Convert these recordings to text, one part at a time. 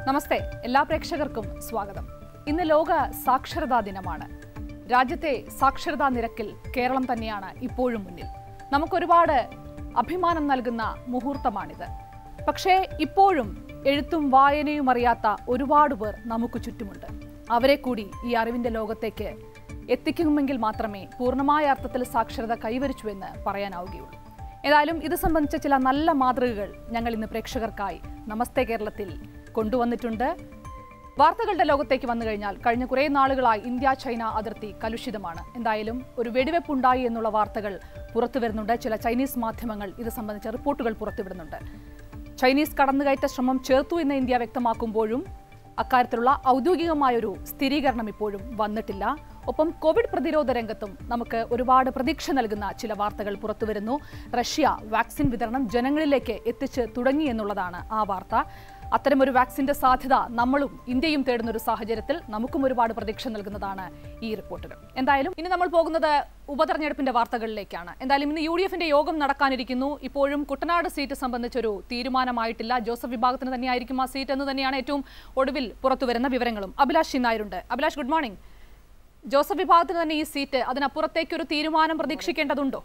നമസ്തേ എല്ലാ പ്രേക്ഷകർക്കും സ്വാഗതം ഇന്ന് ലോക സാക്ഷരതാ ദിനമാണ് രാജ്യത്തെ സാക്ഷരതാ നിരക്കിൽ കേരളം തന്നെയാണ് ഇപ്പോഴും മുന്നിൽ നമുക്കൊരുപാട് അഭിമാനം നൽകുന്ന മുഹൂർത്തമാണിത് പക്ഷേ ഇപ്പോഴും എഴുത്തും വായനയും അറിയാത്ത ഒരുപാട് പേർ നമുക്ക് ചുറ്റുമുണ്ട് അവരെ കൂടി ഈ അറിവിന്റെ ലോകത്തേക്ക് എത്തിക്കുമെങ്കിൽ മാത്രമേ പൂർണ്ണമായ അർത്ഥത്തിൽ സാക്ഷരത കൈവരിച്ചുവെന്ന് പറയാനാവുകയുള്ളൂ ഏതായാലും ഇത് സംബന്ധിച്ച ചില നല്ല മാതൃകകൾ ഞങ്ങൾ ഇന്ന് പ്രേക്ഷകർക്കായി നമസ്തേ കേരളത്തിൽ കൊണ്ടുവന്നിട്ടുണ്ട് വാർത്തകളുടെ ലോകത്തേക്ക് വന്നു കഴിഞ്ഞാൽ കഴിഞ്ഞ കുറേ നാളുകളായി ഇന്ത്യ ചൈന അതിർത്തി കലുഷിതമാണ് എന്തായാലും ഒരു വെടിവെപ്പ് ഉണ്ടായി എന്നുള്ള വാർത്തകൾ പുറത്തു വരുന്നുണ്ട് ചില ചൈനീസ് മാധ്യമങ്ങൾ ഇത് സംബന്ധിച്ച റിപ്പോർട്ടുകൾ പുറത്തുവിടുന്നുണ്ട് ചൈനീസ് കടന്നുകയറ്റ ശ്രമം ചേർത്തു എന്ന് ഇന്ത്യ വ്യക്തമാക്കുമ്പോഴും അക്കാര്യത്തിലുള്ള ഔദ്യോഗികമായൊരു സ്ഥിരീകരണം ഇപ്പോഴും വന്നിട്ടില്ല ഒപ്പം കോവിഡ് പ്രതിരോധ രംഗത്തും നമുക്ക് ഒരുപാട് പ്രതീക്ഷ നൽകുന്ന ചില വാർത്തകൾ പുറത്തുവരുന്നു റഷ്യ വാക്സിൻ വിതരണം ജനങ്ങളിലേക്ക് എത്തിച്ച് തുടങ്ങി എന്നുള്ളതാണ് ആ വാർത്ത അത്തരമൊരു വാക്സിന്റെ സാധ്യത നമ്മളും ഇന്ത്യയും തേടുന്ന ഒരു സാഹചര്യത്തിൽ നമുക്കും ഒരുപാട് പ്രതീക്ഷ നൽകുന്നതാണ് ഈ റിപ്പോർട്ടുകൾ എന്തായാലും ഇനി നമ്മൾ പോകുന്നത് ഉപതെരഞ്ഞെടുപ്പിന്റെ വാർത്തകളിലേക്കാണ് എന്തായാലും ഇന്ന് യു ഡി എഫിന്റെ യോഗം നടക്കാനിരിക്കുന്നു ഇപ്പോഴും കുട്ടനാട് സീറ്റ് സംബന്ധിച്ചൊരു തീരുമാനമായിട്ടില്ല ജോസഫ് വിഭാഗത്തിന് തന്നെയായിരിക്കും ആ സീറ്റ് എന്ന് തന്നെയാണ് ഏറ്റവും ഒടുവിൽ പുറത്തുവരുന്ന വിവരങ്ങളും അഭിലാഷ് നായരുണ്ട് അഭിലാഷ് ഗുഡ് മോർണിംഗ് ജോസഫ് വിഭാഗത്തിന് തന്നെ ഈ സീറ്റ് അതിനപ്പുറത്തേക്ക് ഒരു തീരുമാനം പ്രതീക്ഷിക്കേണ്ടതുണ്ടോ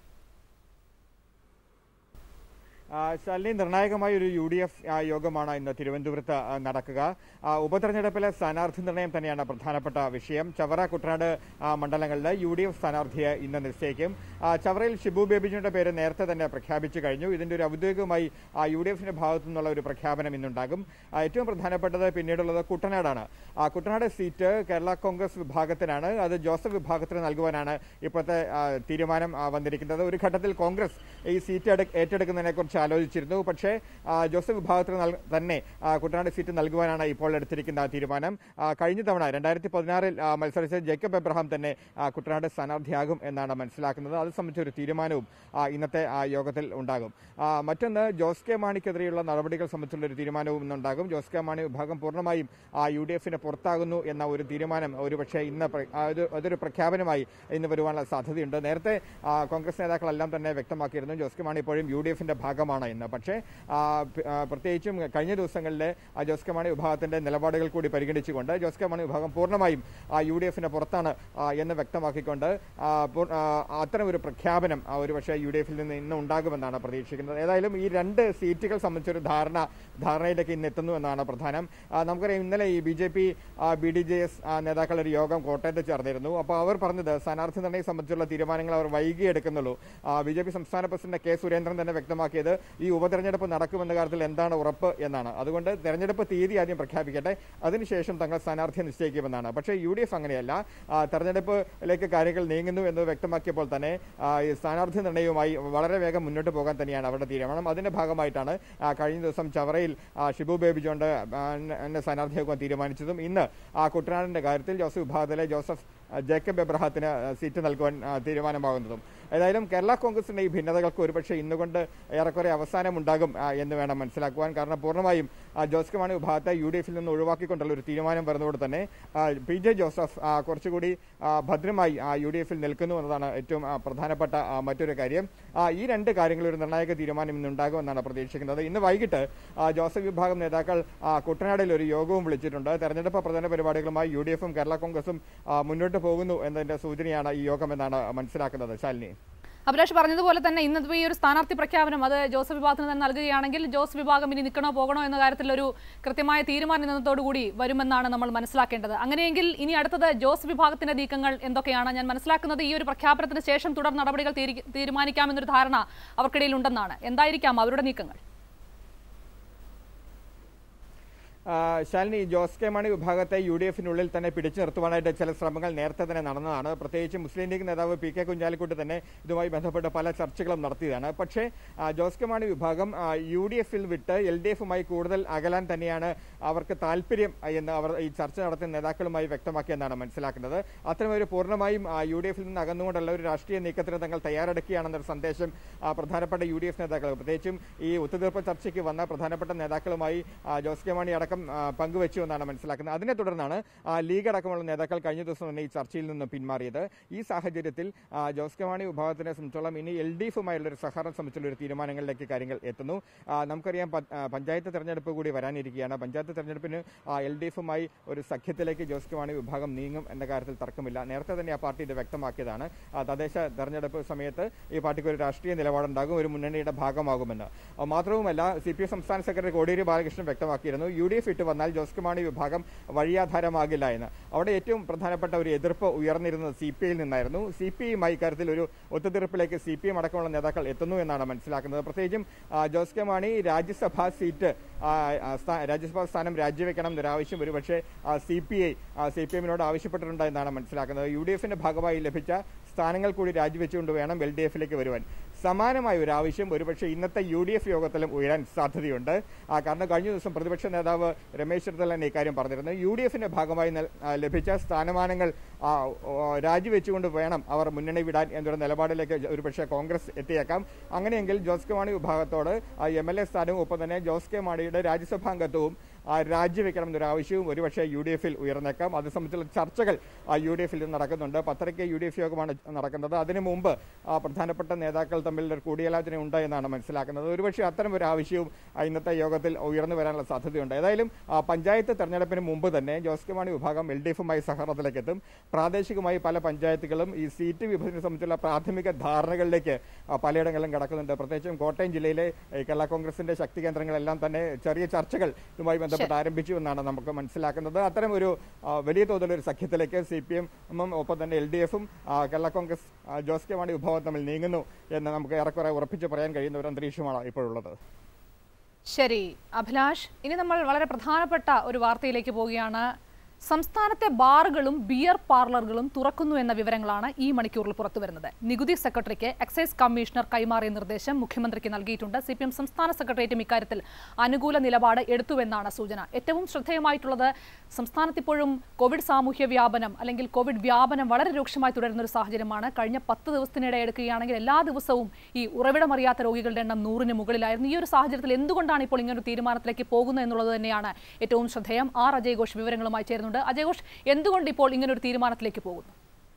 ആ, ശാലിനി നിർണായകമായ ഒരു യു ഡി എഫ് യോഗമാണ് ഇന്ന് തിരുവനന്തപുരത്ത് ആ, നടക്കുക ആ, ഉപതെരഞ്ഞെടുപ്പിലെ സ്ഥാനാർത്ഥി നിർണയം തന്നെയാണ് പ്രധാനപ്പെട്ട വിഷയം ചവറ കുട്ടനാട് ആ, മണ്ഡലങ്ങളിലെ യു ഡി എഫ് സ്ഥാനാർത്ഥിയെ ഇന്ന് നിശ്ചയിക്കും ആ, ചവറയിൽ ഷിബു ബേബിജിയുടെ പേര് നേരത്തെ തന്നെ പ്രഖ്യാപിച്ചു കഴിഞ്ഞു ഇതിന്റെ ഒരു ഔദ്യോഗികമായി ആ, യു ഡി എഫിന്റെ ഭാഗത്തു നിന്നുള്ള ഒരു പ്രഖ്യാപനം ഇന്നുണ്ടാകും ആ, ഏറ്റവും പ്രധാനപ്പെട്ടത് പിന്നീടുള്ളത് കുട്ടനാടാണ് ആ, കുട്ടനാട് സീറ്റ് കേരള കോൺഗ്രസ് വിഭാഗത്തിനാണ് അത് ജോസഫ് വിഭാഗത്തിന് നൽകുവാനാണ് ഇപ്പോഴത്തെ ആ, തീരുമാനം ആ, വന്നിരിക്കുന്നത് ഒരു ഘട്ടത്തിൽ കോൺഗ്രസ് ഈ സീറ്റ് എടു- ഏറ്റെടുക്കുന്നതിനെ കുറിച്ച് ആലോചിച്ചിരുന്നു പക്ഷേ ആ, ജോസഫ് വിഭാഗത്തിന് നൽ- തന്നെ ആ, കുട്ടനാട് സീറ്റ് നൽകുവാനാണ് ഇപ്പോൾ എടുത്തിരിക്കുന്ന ആ തീരുമാനം ആ, കഴിഞ്ഞ തവണ രണ്ടായിരത്തി പതിനാറിൽ മത്സരിച്ച ജേക്കബ് എബ്രഹാം തന്നെ ആ, കുട്ടനാട് സ്ഥാനാർത്ഥിയാകും എന്നാണ് മനസ്സിലാക്കുന്നത് അത് സംബന്ധിച്ച ഒരു തീരുമാനവും ആ, ഇന്നത്തെ ആ, യോഗത്തിൽ ഉണ്ടാകും ആ, മറ്റൊന്ന് ജോസ് കെ മാണിക്കെതിരെയുള്ള നടപടികൾ സംബന്ധിച്ചുള്ള ഒരു തീരുമാനവും ഇന്നുണ്ടാകും ജോസ് കെ മാണി വിഭാഗം പൂർണ്ണമായും ആ, യു ഡി എഫിന് പുറത്താകുന്നു എന്ന ഒരു തീരുമാനം ഒരുപക്ഷെ ഇന്ന് പ്ര- ആ, ഒരു- അതൊരു പ്രഖ്യാപനമായി ഇന്ന് വരുവാനുള്ള സാധ്യതയുണ്ട് നേരത്തെ ആ, കോൺഗ്രസ് നേതാക്കളെല്ലാം തന്നെ വ്യക്തമാക്കിയിരുന്നു ജോസ് കെ മാണി ഇപ്പോഴും യു ഡി എഫിന്റെ ഭാഗമാണ് ഇന്ന് പക്ഷേ ആ, പ- ആ, പ്രത്യേകിച്ചും കഴിഞ്ഞ ദിവസങ്ങളിലെ ആ, ജോസ് കെ മാണി വിഭാഗത്തിന്റെ നിലപാടുകൾ കൂടി പരിഗണിച്ചുകൊണ്ട് ജോസ് കെ മാണി വിഭാഗം പൂർണ്ണമായും ആ, യു ഡി എഫിന്റെ പുറത്താണ് ആ, എന്ന് വ്യക്തമാക്കിക്കൊണ്ട് ആ, പൂർ- ആ, അത്തരം ഒരു പ്രഖ്യാപനം ആ, ഒരുപക്ഷെ യു ഡി എഫിൽ നിന്ന് ഇന്ന് ഉണ്ടാകുമെന്നാണ് പ്രതീക്ഷിക്കുന്നത് ഏതായാലും ഈ രണ്ട് സീറ്റുകൾ സംബന്ധിച്ചൊരു ധാരണ ധാരണയിലേക്ക് ഇന്ന് എത്തുന്നു എന്നാണ് പ്രധാനം ആ, നമുക്കറിയാം ഇന്നലെ ഈ B J P B D J S നേതാക്കളുടെ ഒരു യോഗം കോട്ടയത്ത് ചേർന്നിരുന്നു അപ്പോൾ അവർ പറഞ്ഞത് സ്ഥാനാർത്ഥി നിർണ്ണയം സംബന്ധിച്ചുള്ള തീരുമാനങ്ങൾ അവർ വൈകി എടുക്കുന്നുള്ളൂ ബി ജെ പി സംസ്ഥാന പ്രസിഡന്റ് കെ സുരേന്ദ്രൻ തന്നെ വ്യക്തമാക്കിയത് ഈ ഉപതെരഞ്ഞെടുപ്പ് നടക്കുമെന്ന കാര്യത്തിൽ എന്താണ് ഉറപ്പ് എന്നാണ് അതുകൊണ്ട് തെരഞ്ഞെടുപ്പ് തീയതി ആദ്യം പ്രഖ്യാപിക്കട്ടെ അതിനുശേഷം തങ്ങൾ സ്ഥാനാർത്ഥിയെ നിശ്ചയിക്കുമെന്നാണ് പക്ഷേ യു ഡി എഫ് അങ്ങനെയല്ല ആ, തെരഞ്ഞെടുപ്പിലേക്ക് കാര്യങ്ങൾ നീങ്ങുന്നു എന്ന് വ്യക്തമാക്കിയപ്പോൾ തന്നെ ആ, ഈ സ്ഥാനാർത്ഥി നിർണ്ണയവുമായി വളരെ വേഗം മുന്നോട്ട് പോകാൻ തന്നെയാണ് അവരുടെ തീരുമാനം അതിന്റെ ഭാഗമായിട്ടാണ് ആ, കഴിഞ്ഞ ദിവസം ചവറയിൽ ആ, ഷിബു ബേബി ജോണ്ട് ആ, എന്നെ സ്ഥാനാർത്ഥിയാക്കുവാൻ തീരുമാനിച്ചതും ഇന്ന് ആ കുട്ടനാടിന്റെ കാര്യത്തിൽ ജോസഫ് വിഭാഗത്തിലെ ജോസഫ് ആ, ജേക്കബ് എബ്രഹാത്തിന് ആ, സീറ്റ് നൽകുവാൻ ആ, തീരുമാനമാകുന്നതും ഏതായാലും കേരള കോൺഗ്രസിന്റെ ഈ ഭിന്നതകൾക്ക് ഒരുപക്ഷെ ഇന്നുകൊണ്ട് ഏറെക്കുറെ അവസാനമുണ്ടാകും ആ, എന്ന് വേണം മനസ്സിലാക്കുവാൻ കാരണം പൂർണ്ണമായും ആ, ജോസ് കെ മാണി വിഭാഗത്തെ യു ഡി എഫിൽ നിന്ന് ഒഴിവാക്കിക്കൊണ്ടുള്ള ഒരു തീരുമാനം വരുന്നതോട് തന്നെ ആ, പി ജെ ജോസഫ് ആ, കുറച്ചുകൂടി ആ, ഭദ്രമായി ആ, യു ഡി എഫിൽ നിൽക്കുന്നു എന്നതാണ് ഏറ്റവും ആ, പ്രധാനപ്പെട്ട ആ, മറ്റൊരു കാര്യം ആ, ഈ രണ്ട് കാര്യങ്ങളിൽ ഒരു നിർണായക തീരുമാനം ഇന്ന് ഉണ്ടാകുമെന്നാണ് പ്രതീക്ഷിക്കുന്നത് ഇന്ന് വൈകിട്ട് ആ, ജോസഫ് വിഭാഗം നേതാക്കൾ ആ, കുട്ടനാടിൽ ഒരു യോഗവും വിളിച്ചിട്ടുണ്ട് തെരഞ്ഞെടുപ്പ് പ്രധാന പരിപാടികളുമായി യു ഡി എഫും കേരള കോൺഗ്രസും ആ, മുന്നോട്ട് പോകുന്നു എന്നതിന്റെ സൂചനയാണ് ഈ യോഗം എന്നാണ് മനസ്സിലാക്കുന്നത് ശാലിനി അഭിലാഷ് പറഞ്ഞതുപോലെ തന്നെ ഇന്നത്തെ ഈ ഒരു സ്ഥാനാർത്ഥി പ്രഖ്യാപനം അത് ജോസഫ് വിഭാഗത്തിന് തന്നെ നൽകുകയാണെങ്കിൽ ജോസ് വിഭാഗം ഇനി നിൽക്കണോ പോകണോ എന്ന കാര്യത്തിൽ ഒരു കൃത്യമായ തീരുമാനം ഇന്നത്തോടു കൂടി വരുമെന്നാണ് നമ്മൾ മനസ്സിലാക്കേണ്ടത് അങ്ങനെയെങ്കിൽ ഇനി അടുത്തത് ജോസ് വിഭാഗത്തിന്റെ നീക്കങ്ങൾ എന്തൊക്കെയാണ് ഞാൻ മനസ്സിലാക്കുന്നത് ഈ ഒരു പ്രഖ്യാപനത്തിന് ശേഷം തുടർ നടപടികൾ തീരി- തീരുമാനിക്കാമെന്നൊരു ധാരണ അവർക്കിടയിൽ ഉണ്ടെന്നാണ് എന്തായിരിക്കാം അവരുടെ നീക്കങ്ങൾ ആ, ശാലിനി ജോസ് കെ മാണി വിഭാഗത്തെ യു ഡി എഫിനുള്ളിൽ തന്നെ പിടിച്ചു നിർത്തുവാനായിട്ട് ചില ശ്രമങ്ങൾ നേരത്തെ തന്നെ നടന്നതാണ് പ്രത്യേകിച്ച് മുസ്ലിം ലീഗ് നേതാവ് പി കെ കുഞ്ഞാലിക്കുട്ടി തന്നെ ഇതുമായി ബന്ധപ്പെട്ട് പല ചർച്ചകളും നടത്തിയതാണ് പക്ഷേ ആ, ജോസ് കെ മാണി വിഭാഗം ആ, യു ഡി എഫിൽ വിട്ട് എൽ ഡി എഫുമായി കൂടുതൽ അകലാൻ തന്നെയാണ് അവർക്ക് താല്പര്യം എന്ന് അവർ ഈ ചർച്ച നടത്തിയ നേതാക്കളുമായി വ്യക്തമാക്കിയെന്നാണ് മനസ്സിലാക്കുന്നത് അത്തരമൊരു പൂർണ്ണമായും ആ, യു ഡി എഫിൽ നിന്ന് അകന്നുകൊണ്ടുള്ള ഒരു രാഷ്ട്രീയ നീക്കത്തിന് തങ്ങൾ തയ്യാറെടുക്കുകയാണെന്നൊരു സന്ദേശം ആ, പ്രധാനപ്പെട്ട യു ഡി എഫ് നേതാക്കൾ പ്രത്യേകിച്ചും ഈ ഒത്തുതീർപ്പ് ചർച്ചയ്ക്ക് വന്ന പ്രധാനപ്പെട്ട നേതാക്കളുമായി ആ, ജോസ് കെ മാണി അടക്കം വിഭാഗം ആ, പങ്കുവച്ചു എന്നാണ് മനസ്സിലാക്കുന്നത് അതിനെ തുടർന്നാണ് ആ, ലീഗ് അടക്കമുള്ള നേതാക്കൾ കഴിഞ്ഞ ദിവസം തന്നെ ഈ ചർച്ചയിൽ നിന്ന് പിന്മാറിയത് ഈ സാഹചര്യത്തിൽ ആ, ജോസ് കെ മാണി വിഭാഗത്തിനെ സംബന്ധിച്ചോളം ഇനി എൽ ഡി എഫുമായുള്ള ഒരു സഹകരണം സംബന്ധിച്ചുള്ള ഒരു തീരുമാനങ്ങളിലേക്ക് കാര്യങ്ങൾ എത്തുന്നു ആ, നമുക്കറിയാം പ- ആ, പഞ്ചായത്ത് തെരഞ്ഞെടുപ്പ് കൂടി വരാനിരിക്കുകയാണ് പഞ്ചായത്ത് തെരഞ്ഞെടുപ്പിന് എൽ ഡി എഫുമായി ഒരു സഖ്യത്തിലേക്ക് ജോസ് കെ മാണി വിഭാഗം നീങ്ങും എന്ന കാര്യത്തിൽ തർക്കമില്ല നേരത്തെ തന്നെ ആ പാർട്ടി ഇത് വ്യക്തമാക്കിയതാണ് ആ, തദ്ദേശ തെരഞ്ഞെടുപ്പ് സമയത്ത് ഈ പാർട്ടിക്ക് ഒരു രാഷ്ട്രീയ നിലപാടുണ്ടാകും ഒരു മുന്നണിയുടെ ഭാഗമാകുമെന്ന് ആ, മാത്രവുമല്ല സി പി എം സംസ്ഥാന സെക്രട്ടറി കോടിയേരി ബാലകൃഷ്ണൻ വ്യക്തമാക്കിയിരുന്നു യു ഡി എഫ് ഇട്ട് വന്നാൽ ജോസ് കെ മാണി വിഭാഗം വഴിയാധാരമാകില്ല എന്ന് അവിടെ ഏറ്റവും പ്രധാനപ്പെട്ട ഒരു എതിർപ്പ് ഉയർന്നിരുന്നത് സി പി ഐയിൽ നിന്നായിരുന്നു സി പി ഐയുമായി ഇക്കാര്യത്തിൽ ഒരു ഒത്തുതീർപ്പിലേക്ക് സി പി എം അടക്കമുള്ള നേതാക്കൾ എത്തുന്നു എന്നാണ് മനസ്സിലാക്കുന്നത് പ്രത്യേകിച്ചും ആ, ജോസ് കെ മാണി രാജ്യസഭാ സീറ്റ് ആ, ആ, സ്ഥാ- രാജ്യസഭാ സ്ഥാനം രാജിവെക്കണം എന്നൊരാവശ്യം ഒരുപക്ഷെ C P I C P എമ്മിനോട് ആവശ്യപ്പെട്ടിട്ടുണ്ട് എന്നാണ് മനസ്സിലാക്കുന്നത് യു ഡി എഫിന്റെ ഭാഗമായി ലഭിച്ച സ്ഥാനങ്ങൾ കൂടി രാജിവെച്ചുകൊണ്ട് വേണം എൽ ഡി എഫിലേക്ക് വരുവാൻ സമാനമായ ഒരു ആവശ്യം ഒരുപക്ഷെ ഇന്നത്തെ യു ഡി എഫ് യോഗത്തിലും ഉയരാൻ സാധ്യതയുണ്ട് ആ, കാരണം കഴിഞ്ഞ ദിവസം പ്രതിപക്ഷ നേതാവ് രമേശ് ചെന്നിത്തല തന്നെ ഇക്കാര്യം പറഞ്ഞിരുന്നു യു ഡി എഫിന്റെ ഭാഗമായി നൽ- ആ, ലഭിച്ച സ്ഥാനമാനങ്ങൾ ആ, ഓ, രാജിവെച്ചുകൊണ്ട് വേണം അവർ മുന്നണി വിടാൻ എന്നൊരു നിലപാടിലേക്ക് ഒരുപക്ഷെ കോൺഗ്രസ് എത്തിയേക്കാം അങ്ങനെയെങ്കിൽ ജോസ് കെ മാണി വിഭാഗത്തോട് എം എൽ എ സ്ഥാനവും ഒപ്പം തന്നെ ജോസ് കെ മാണിയുടെ രാജ്യസഭാംഗത്വവും ആ, രാജിവെക്കണം എന്നൊരു ആവശ്യവും ഒരുപക്ഷെ യു ഡി എഫിൽ ഉയർന്നേക്കാം അത് സംബന്ധിച്ചുള്ള ചർച്ചകൾ ആ, യു ഡി എഫിൽ നടക്കുന്നുണ്ട് പത്തരയ്ക്ക് യു ഡി എഫ് യോഗമാണ് നടക്കുന്നത് അതിനു മുമ്പ് ആ, പ്രധാനപ്പെട്ട നേതാക്കൾ തമ്മിൽ ഒരു കൂടിയാലോചന ഉണ്ട് എന്നാണ് മനസ്സിലാക്കുന്നത് ഒരുപക്ഷെ അത്തരം ഒരു ആവശ്യവും ആ, ഇന്നത്തെ യോഗത്തിൽ ഉയർന്നു വരാനുള്ള സാധ്യതയുണ്ട് ഏതായാലും ആ, പഞ്ചായത്ത് തെരഞ്ഞെടുപ്പിന് മുമ്പ് തന്നെ ജോസ് കെ മാണി വിഭാഗം എൽ ഡി എഫുമായി സഹകരണത്തിലേക്ക് എത്തും പ്രാദേശികമായി പല പഞ്ചായത്തുകളും ഈ സീറ്റ് വിഭജനം സംബന്ധിച്ചുള്ള പ്രാഥമിക ധാരണകളിലേക്ക് ആ, പലയിടങ്ങളിലും കടക്കുന്നുണ്ട് പ്രത്യേകിച്ചും കോട്ടയം ജില്ലയിലെ ഈ കേരള കോൺഗ്രസിന്റെ ശക്തി കേന്ദ്രങ്ങളെല്ലാം തന്നെ ചെറിയ ചർച്ചകൾ ഇതുമായി ബന്ധപ്പെട്ട് ആരംഭിച്ചു എന്നാണ് നമുക്ക് മനസ്സിലാക്കുന്നത് അത്തരം ഒരു ആ, വലിയ തോതിലൊരു സഖ്യത്തിലേക്ക് സി പി എമ്മും ഒപ്പം തന്നെ എൽ ഡി എഫും കേരള കോൺഗ്രസ് ആ, ജോസ് കെ മാണി വിഭാഗം തമ്മിൽ നീങ്ങുന്നു എന്ന് നമുക്ക് ഏറെക്കുറെ ഉറപ്പിച്ച് പറയാൻ കഴിയുന്ന ഒരു അന്തരീക്ഷമാണ് ഇപ്പോഴുള്ളത് ശരി അഭിലാഷ് ഇനി നമ്മൾ വളരെ പ്രധാനപ്പെട്ട ഒരു വാർത്തയിലേക്ക് പോവുകയാണ് സംസ്ഥാനത്തെ ബാറുകളും ബിയർ പാർലറുകളും തുറക്കുന്നു എന്ന വിവരങ്ങളാണ് ഈ മണിക്കൂറിൽ പുറത്തുവരുന്നത് നികുതി സെക്രട്ടറിക്ക് എക്സൈസ് കമ്മീഷണർ കൈമാറിയ നിർദ്ദേശം മുഖ്യമന്ത്രിക്ക് നൽകിയിട്ടുണ്ട് സി പി എം സംസ്ഥാന സെക്രട്ടേറിയറ്റും ഇക്കാര്യത്തിൽ അനുകൂല നിലപാട് എടുത്തുവെന്നാണ് സൂചന ഏറ്റവും ശ്രദ്ധേയമായിട്ടുള്ളത് സംസ്ഥാനത്ത് ഇപ്പോഴും കോവിഡ് സാമൂഹ്യ വ്യാപനം അല്ലെങ്കിൽ കോവിഡ് വ്യാപനം വളരെ രൂക്ഷമായി തുടരുന്ന ഒരു സാഹചര്യമാണ് കഴിഞ്ഞ പത്ത് ദിവസത്തിനിടെ എടുക്കുകയാണെങ്കിൽ എല്ലാ ദിവസവും ഈ ഉറവിടമറിയാത്ത രോഗികളുടെ എണ്ണം നൂറിന് മുകളിലായിരുന്നു ഈ ഒരു സാഹചര്യത്തിൽ എന്തുകൊണ്ടാണ് ഇപ്പോൾ ഇങ്ങനൊരു തീരുമാനത്തിലേക്ക് പോകുന്നത് എന്നുള്ളത് തന്നെയാണ് ഏറ്റവും ശ്രദ്ധേയം ആർ അജയ് ഘോഷ് വിവരങ്ങളുമായി ചേരുന്നുണ്ട് അജയ് ഘോഷ് എന്തുകൊണ്ട് ഇപ്പോൾ ഇങ്ങനൊരു തീരുമാനത്തിലേക്ക് പോകുന്നു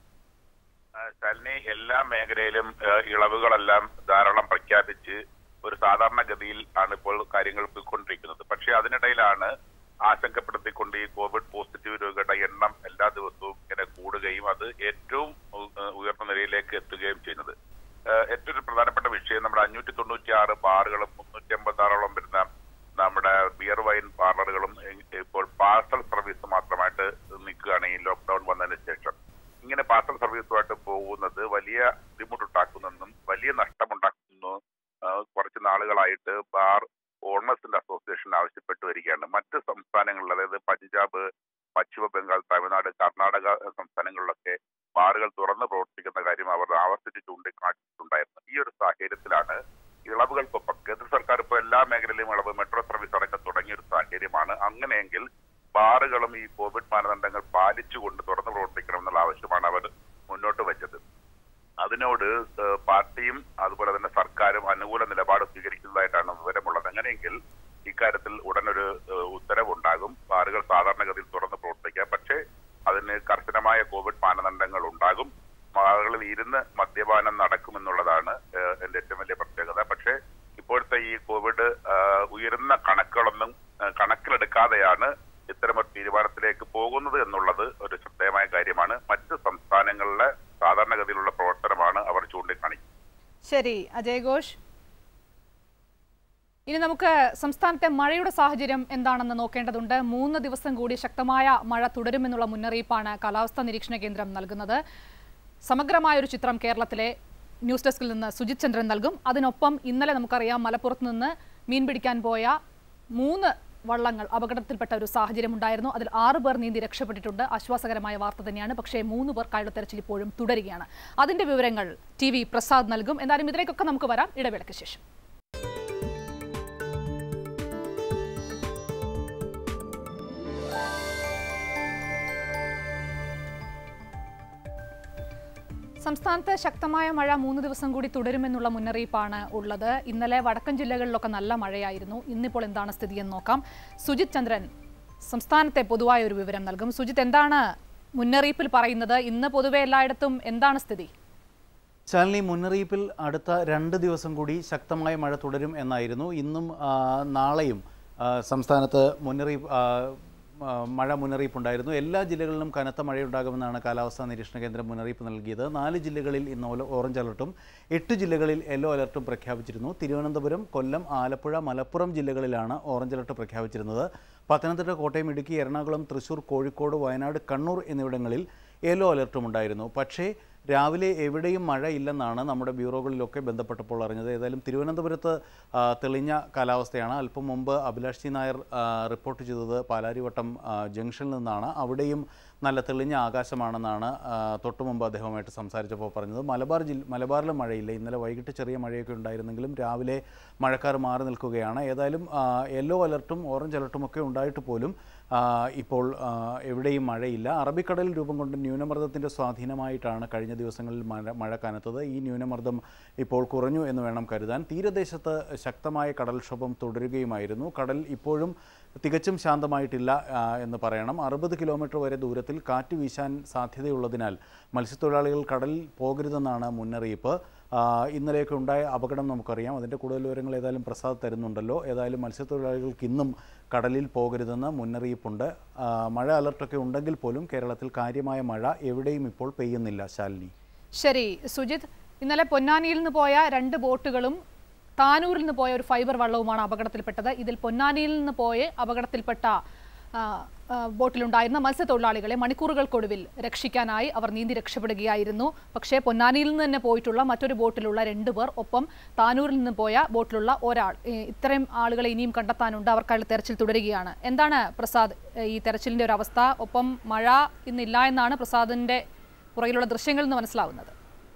ആ, ശാലിനി എല്ലാ മേഖലയിലും ആ, ഇളവുകളെല്ലാം ധാരാളം പ്രഖ്യാപിച്ച് ഒരു സാധാരണഗതിയിൽ ആണ് ഇപ്പോൾ കാര്യങ്ങൾ പോയിക്കൊണ്ടിരിക്കുന്നത് പക്ഷേ അതിനിടയിലാണ് ആശങ്കപ്പെടുത്തിക്കൊണ്ട് ഈ കോവിഡ് പോസിറ്റീവ് രോഗികളുടെ എണ്ണം എല്ലാ ദിവസവും ഇങ്ങനെ കൂടുകയും അത് ഏറ്റവും ഉ- ഉയർന്ന നിലയിലേക്ക് എത്തുകയും ചെയ്യുന്നത് ആ, ഏറ്റവും ഒരു പ്രധാനപ്പെട്ട വിഷയം നമ്മുടെ അഞ്ഞൂറ്റി തൊണ്ണൂറ്റി ആറ് ബാറുകളും മുന്നൂറ്റി അമ്പത്തി ആറോളം വരുന്ന നമ്മുടെ ബിയർ വൈൻ പാർലറുകളും ഇ- ഇപ്പോൾ പാർസൽ സർവീസ് മാത്രമായിട്ട് നിൽക്കുകയാണ് ഈ ലോക്ക്ഡൌൺ വന്നതിന് ശേഷം ഇങ്ങനെ പാർസൽ സർവീസുമായിട്ട് പോകുന്നത് വലിയ ബുദ്ധിമുട്ടുണ്ടാക്കുന്നെന്നും വലിയ നഷ്ടമുണ്ടാക്കുന്നു ആ, കുറച്ച് നാളുകളായിട്ട് ബാർ ഓണേഴ്സിന്റെ അസോസിയേഷൻ ആവശ്യപ്പെട്ടു വരികയാണ് മറ്റ് സംസ്ഥാനങ്ങളിൽ അതായത് പഞ്ചാബ് പശ്ചിമ ബംഗാൾ തമിഴ്നാട് കർണാടക സംസ്ഥാനങ്ങളിലൊക്കെ ബാറുകൾ തുറന്ന് പ്രവർത്തിക്കുന്ന കാര്യം അവർ ആവർത്തിച്ച് ചൂണ്ടിക്കാണിച്ചിട്ടുണ്ടായിരുന്നു ഈ ഒരു സാഹചര്യത്തിലാണ് ഇളവുകൾക്കൊപ്പം കേന്ദ്ര സർക്കാർ ഇപ്പോൾ എല്ലാ മേഖലയിലും ഇളവ് മെട്രോ സർവീസ് അടക്കം തുടങ്ങിയ ഒരു സാഹചര്യമാണ് അങ്ങനെയെങ്കിൽ ബാറുകളും ഈ കോവിഡ് മാനദണ്ഡങ്ങൾ പാലിച്ചുകൊണ്ട് തുറന്നു പ്രവർത്തിക്കണം എന്നുള്ള ആവശ്യമാണ് അവർ മുന്നോട്ട് വെച്ചത് അതിനോട് ഏഹ്, പാർട്ടിയും അതുപോലെ തന്നെ സർക്കാരും അനുകൂല നിലപാട് സ്വീകരിക്കുന്നതായിട്ടാണ് വിവരമുള്ളത് അങ്ങനെയെങ്കിൽ ഇക്കാര്യത്തിൽ ഉടനൊരു ഏഹ്, ഉത്തരവുണ്ടാകും ബാറുകൾ സാധാരണഗതിയിൽ തുറന്ന് പ്രവർത്തിക്കാം പക്ഷേ അതിന് കർശനമായ കോവിഡ് മാനദണ്ഡങ്ങൾ ഉണ്ടാകും ബാറുകളിൽ ഇരുന്ന് മദ്യപാനം നടക്കുമെന്നുള്ളതാണ് ഏഹ്, എന്റെ ഏറ്റവും വലിയ പ്രത്യേകത പക്ഷേ ഇപ്പോഴത്തെ ഈ കോവിഡ് ഏഹ്, ഉയരുന്ന കണക്കുകളൊന്നും ഏഹ്, കണക്കിലെടുക്കാതെയാണ് ഇത്തരമൊരു തീരുമാനത്തിലേക്ക് പോകുന്നത് എന്നുള്ളത് ഒരു ശ്രദ്ധേയമായ കാര്യമാണ് മറ്റ് സംസ്ഥാനങ്ങളിലെ സാധാരണഗതിയിലുള്ള പ്രവർത്തനമാണ് അവർ ചൂണ്ടിക്കാണിക്കുന്നത് ശരി അജയ് ഘോഷ് ഇനി നമുക്ക് സംസ്ഥാനത്തെ മഴയുടെ സാഹചര്യം എന്താണെന്ന് നോക്കേണ്ടതുണ്ട് മൂന്ന് ദിവസം കൂടി ശക്തമായ മഴ തുടരുമെന്നുള്ള മുന്നറിയിപ്പാണ് കാലാവസ്ഥാ നിരീക്ഷണ കേന്ദ്രം നൽകുന്നത് സമഗ്രമായ ഒരു ചിത്രം കേരളത്തിലെ ന്യൂസ് ഡെസ്കിൽ നിന്ന് സുജിത് ചന്ദ്രൻ നൽകും അതിനൊപ്പം ഇന്നലെ നമുക്കറിയാം മലപ്പുറത്ത് നിന്ന് മീൻ പിടിക്കാൻ പോയ മൂന്ന് വള്ളങ്ങൾ അപകടത്തിൽപ്പെട്ട ഒരു സാഹചര്യം ഉണ്ടായിരുന്നു അതിൽ ആറ് പേർ നീന്തി രക്ഷപ്പെട്ടിട്ടുണ്ട് ആശ്വാസകരമായ വാർത്ത തന്നെയാണ് പക്ഷേ മൂന്ന് പേർക്കായുള്ള തെരച്ചിൽ ഇപ്പോഴും തുടരുകയാണ് അതിന്റെ വിവരങ്ങൾ ടി വി പ്രസാദ് നൽകും എന്തായാലും ഇതിലേക്കൊക്കെ നമുക്ക് വരാം ഇടവേളയ്ക്ക് ശേഷം സംസ്ഥാനത്ത് ശക്തമായ മഴ മൂന്ന് ദിവസം കൂടി തുടരുമെന്നുള്ള മുന്നറിയിപ്പാണ് ഉള്ളത് ഇന്നലെ വടക്കൻ ജില്ലകളിലൊക്കെ നല്ല മഴയായിരുന്നു ഇന്നിപ്പോൾ എന്താണ് സ്ഥിതി എന്ന് നോക്കാം സുജിത് ചന്ദ്രൻ സംസ്ഥാനത്തെ പൊതുവായ ഒരു വിവരം നൽകും സുജിത് എന്താണ് മുന്നറിയിപ്പിൽ പറയുന്നത് ഇന്ന് പൊതുവെ എല്ലായിടത്തും എന്താണ് സ്ഥിതി ശാലിനി മുന്നറിയിപ്പിൽ അടുത്ത രണ്ട് ദിവസം കൂടി ശക്തമായ മഴ തുടരും എന്നായിരുന്നു ഇന്നും ആ, നാളെയും ആ, സംസ്ഥാനത്ത് മുന്നറിയിപ്പ് ആ, ആ, മഴ മുന്നറിയിപ്പുണ്ടായിരുന്നു എല്ലാ ജില്ലകളിലും കനത്ത മഴയുണ്ടാകുമെന്നാണ് കാലാവസ്ഥാ നിരീക്ഷണ കേന്ദ്രം മുന്നറിയിപ്പ് നൽകിയത് നാല് ജില്ലകളിൽ ഇന്ന് ഓല- ഓറഞ്ച് അലർട്ടും എട്ട് ജില്ലകളിൽ യെല്ലോ അലർട്ടും പ്രഖ്യാപിച്ചിരുന്നു തിരുവനന്തപുരം കൊല്ലം ആലപ്പുഴ മലപ്പുറം ജില്ലകളിലാണ് ഓറഞ്ച് അലർട്ട് പ്രഖ്യാപിച്ചിരുന്നത് പത്തനംതിട്ട കോട്ടയം ഇടുക്കി എറണാകുളം തൃശൂർ കോഴിക്കോട് വയനാട് കണ്ണൂർ എന്നിവിടങ്ങളിൽ യെല്ലോ അലർട്ടും ഉണ്ടായിരുന്നു പക്ഷേ രാവിലെ എവിടെയും മഴ ഇല്ലെന്നാണ് നമ്മുടെ ബ്യൂറോകളിലൊക്കെ ബന്ധപ്പെട്ടപ്പോൾ അറിഞ്ഞത് ഏതായാലും തിരുവനന്തപുരത്ത് ആ, തെളിഞ്ഞ കാലാവസ്ഥയാണ് അല്പം മുമ്പ് അഭിലാഷ് ജി നായർ ആ, റിപ്പോർട്ട് ചെയ്തത് പാലാരിവട്ടം ആ, ജംഗ്ഷനിൽ നിന്നാണ് അവിടെയും നല്ല തെളിഞ്ഞ ആകാശമാണെന്നാണ് ആ, തൊട്ടു മുമ്പ് അദ്ദേഹവുമായിട്ട് സംസാരിച്ചപ്പോൾ പറഞ്ഞത് മലബാർ ജില്ല മലബാറിലും മഴയില്ല ഇന്നലെ വൈകിട്ട് ചെറിയ മഴയൊക്കെ ഉണ്ടായിരുന്നെങ്കിലും രാവിലെ മഴക്കാർ മാറി നിൽക്കുകയാണ് ഏതായാലും ആ, യെല്ലോ അലർട്ടും ഓറഞ്ച് അലർട്ടും ഒക്കെ ഉണ്ടായിട്ട് പോലും ആ, ഇപ്പോൾ ആ, എവിടെയും മഴയില്ല അറബിക്കടലിൽ രൂപം കൊണ്ട ന്യൂനമർദ്ദത്തിൻ്റെ സ്വാധീനമായിട്ടാണ് കഴിഞ്ഞ ദിവസങ്ങളിൽ മഴ മഴ കനത്തത് ഈ ന്യൂനമർദ്ദം ഇപ്പോൾ കുറഞ്ഞു എന്ന് വേണം കരുതാൻ തീരദേശത്ത് ശക്തമായ കടൽക്ഷോഭം തുടരുകയുമായിരുന്നു കടൽ ഇപ്പോഴും തികച്ചും ശാന്തമായിട്ടില്ല ആ, എന്ന് പറയണം അറുപത് കിലോമീറ്റർ വരെ ദൂരത്തിൽ കാറ്റ് വീശാൻ സാധ്യതയുള്ളതിനാൽ മത്സ്യത്തൊഴിലാളികൾ കടലിൽ പോകരുതെന്നാണ് മുന്നറിയിപ്പ് ആ, ഇന്നലെയൊക്കെ ഉണ്ടായ അപകടം നമുക്കറിയാം അതിൻ്റെ കൂടുതൽ വിവരങ്ങൾ ഏതായാലും പ്രസാദ് തരുന്നുണ്ടല്ലോ ഏതായാലും മത്സ്യത്തൊഴിലാളികൾക്ക് ഇന്നും കടലിൽ പോകരുതെന്ന് മുന്നറിയിപ്പുണ്ട് ആ, മഴ അലർട്ടൊക്കെ ഉണ്ടെങ്കിൽ പോലും കേരളത്തിൽ കാര്യമായ മഴ എവിടെയും ഇപ്പോൾ പെയ്യുന്നില്ല ശാലിനി ശരി സുജിത് ഇന്നലെ പൊന്നാനിയിൽ നിന്ന് പോയ രണ്ട് ബോട്ടുകളും താനൂരിൽ നിന്ന് പോയ ഒരു ഫൈബർ വള്ളവുമാണ് അപകടത്തിൽപ്പെട്ടത് ഇതിൽ പൊന്നാനിയിൽ നിന്ന് പോയ അപകടത്തിൽപ്പെട്ട ആ, ആ, ബോട്ടിലുണ്ടായിരുന്ന മത്സ്യത്തൊഴിലാളികളെ മണിക്കൂറുകൾക്കൊടുവിൽ രക്ഷിക്കാനായി അവർ നീന്തി രക്ഷപ്പെടുകയായിരുന്നു പക്ഷേ പൊന്നാനിയിൽ നിന്ന് തന്നെ പോയിട്ടുള്ള മറ്റൊരു ബോട്ടിലുള്ള രണ്ട് പേർ ഒപ്പം താനൂരിൽ നിന്ന് പോയ ബോട്ടിലുള്ള ഒരാൾ ഏ, ഇത്രയും ആളുകളെ ഇനിയും കണ്ടെത്താനുണ്ട് അവർക്കായി തെരച്ചിൽ തുടരുകയാണ് എന്താണ് പ്രസാദ് ഏ, ഈ തെരച്ചിലിന്റെ ഒരു അവസ്ഥ ഒപ്പം മഴ ഇന്നില്ല എന്നാണ് പ്രസാദിന്റെ പുറകിലുള്ള ദൃശ്യങ്ങളിൽ നിന്ന് മനസ്സിലാവുന്നത്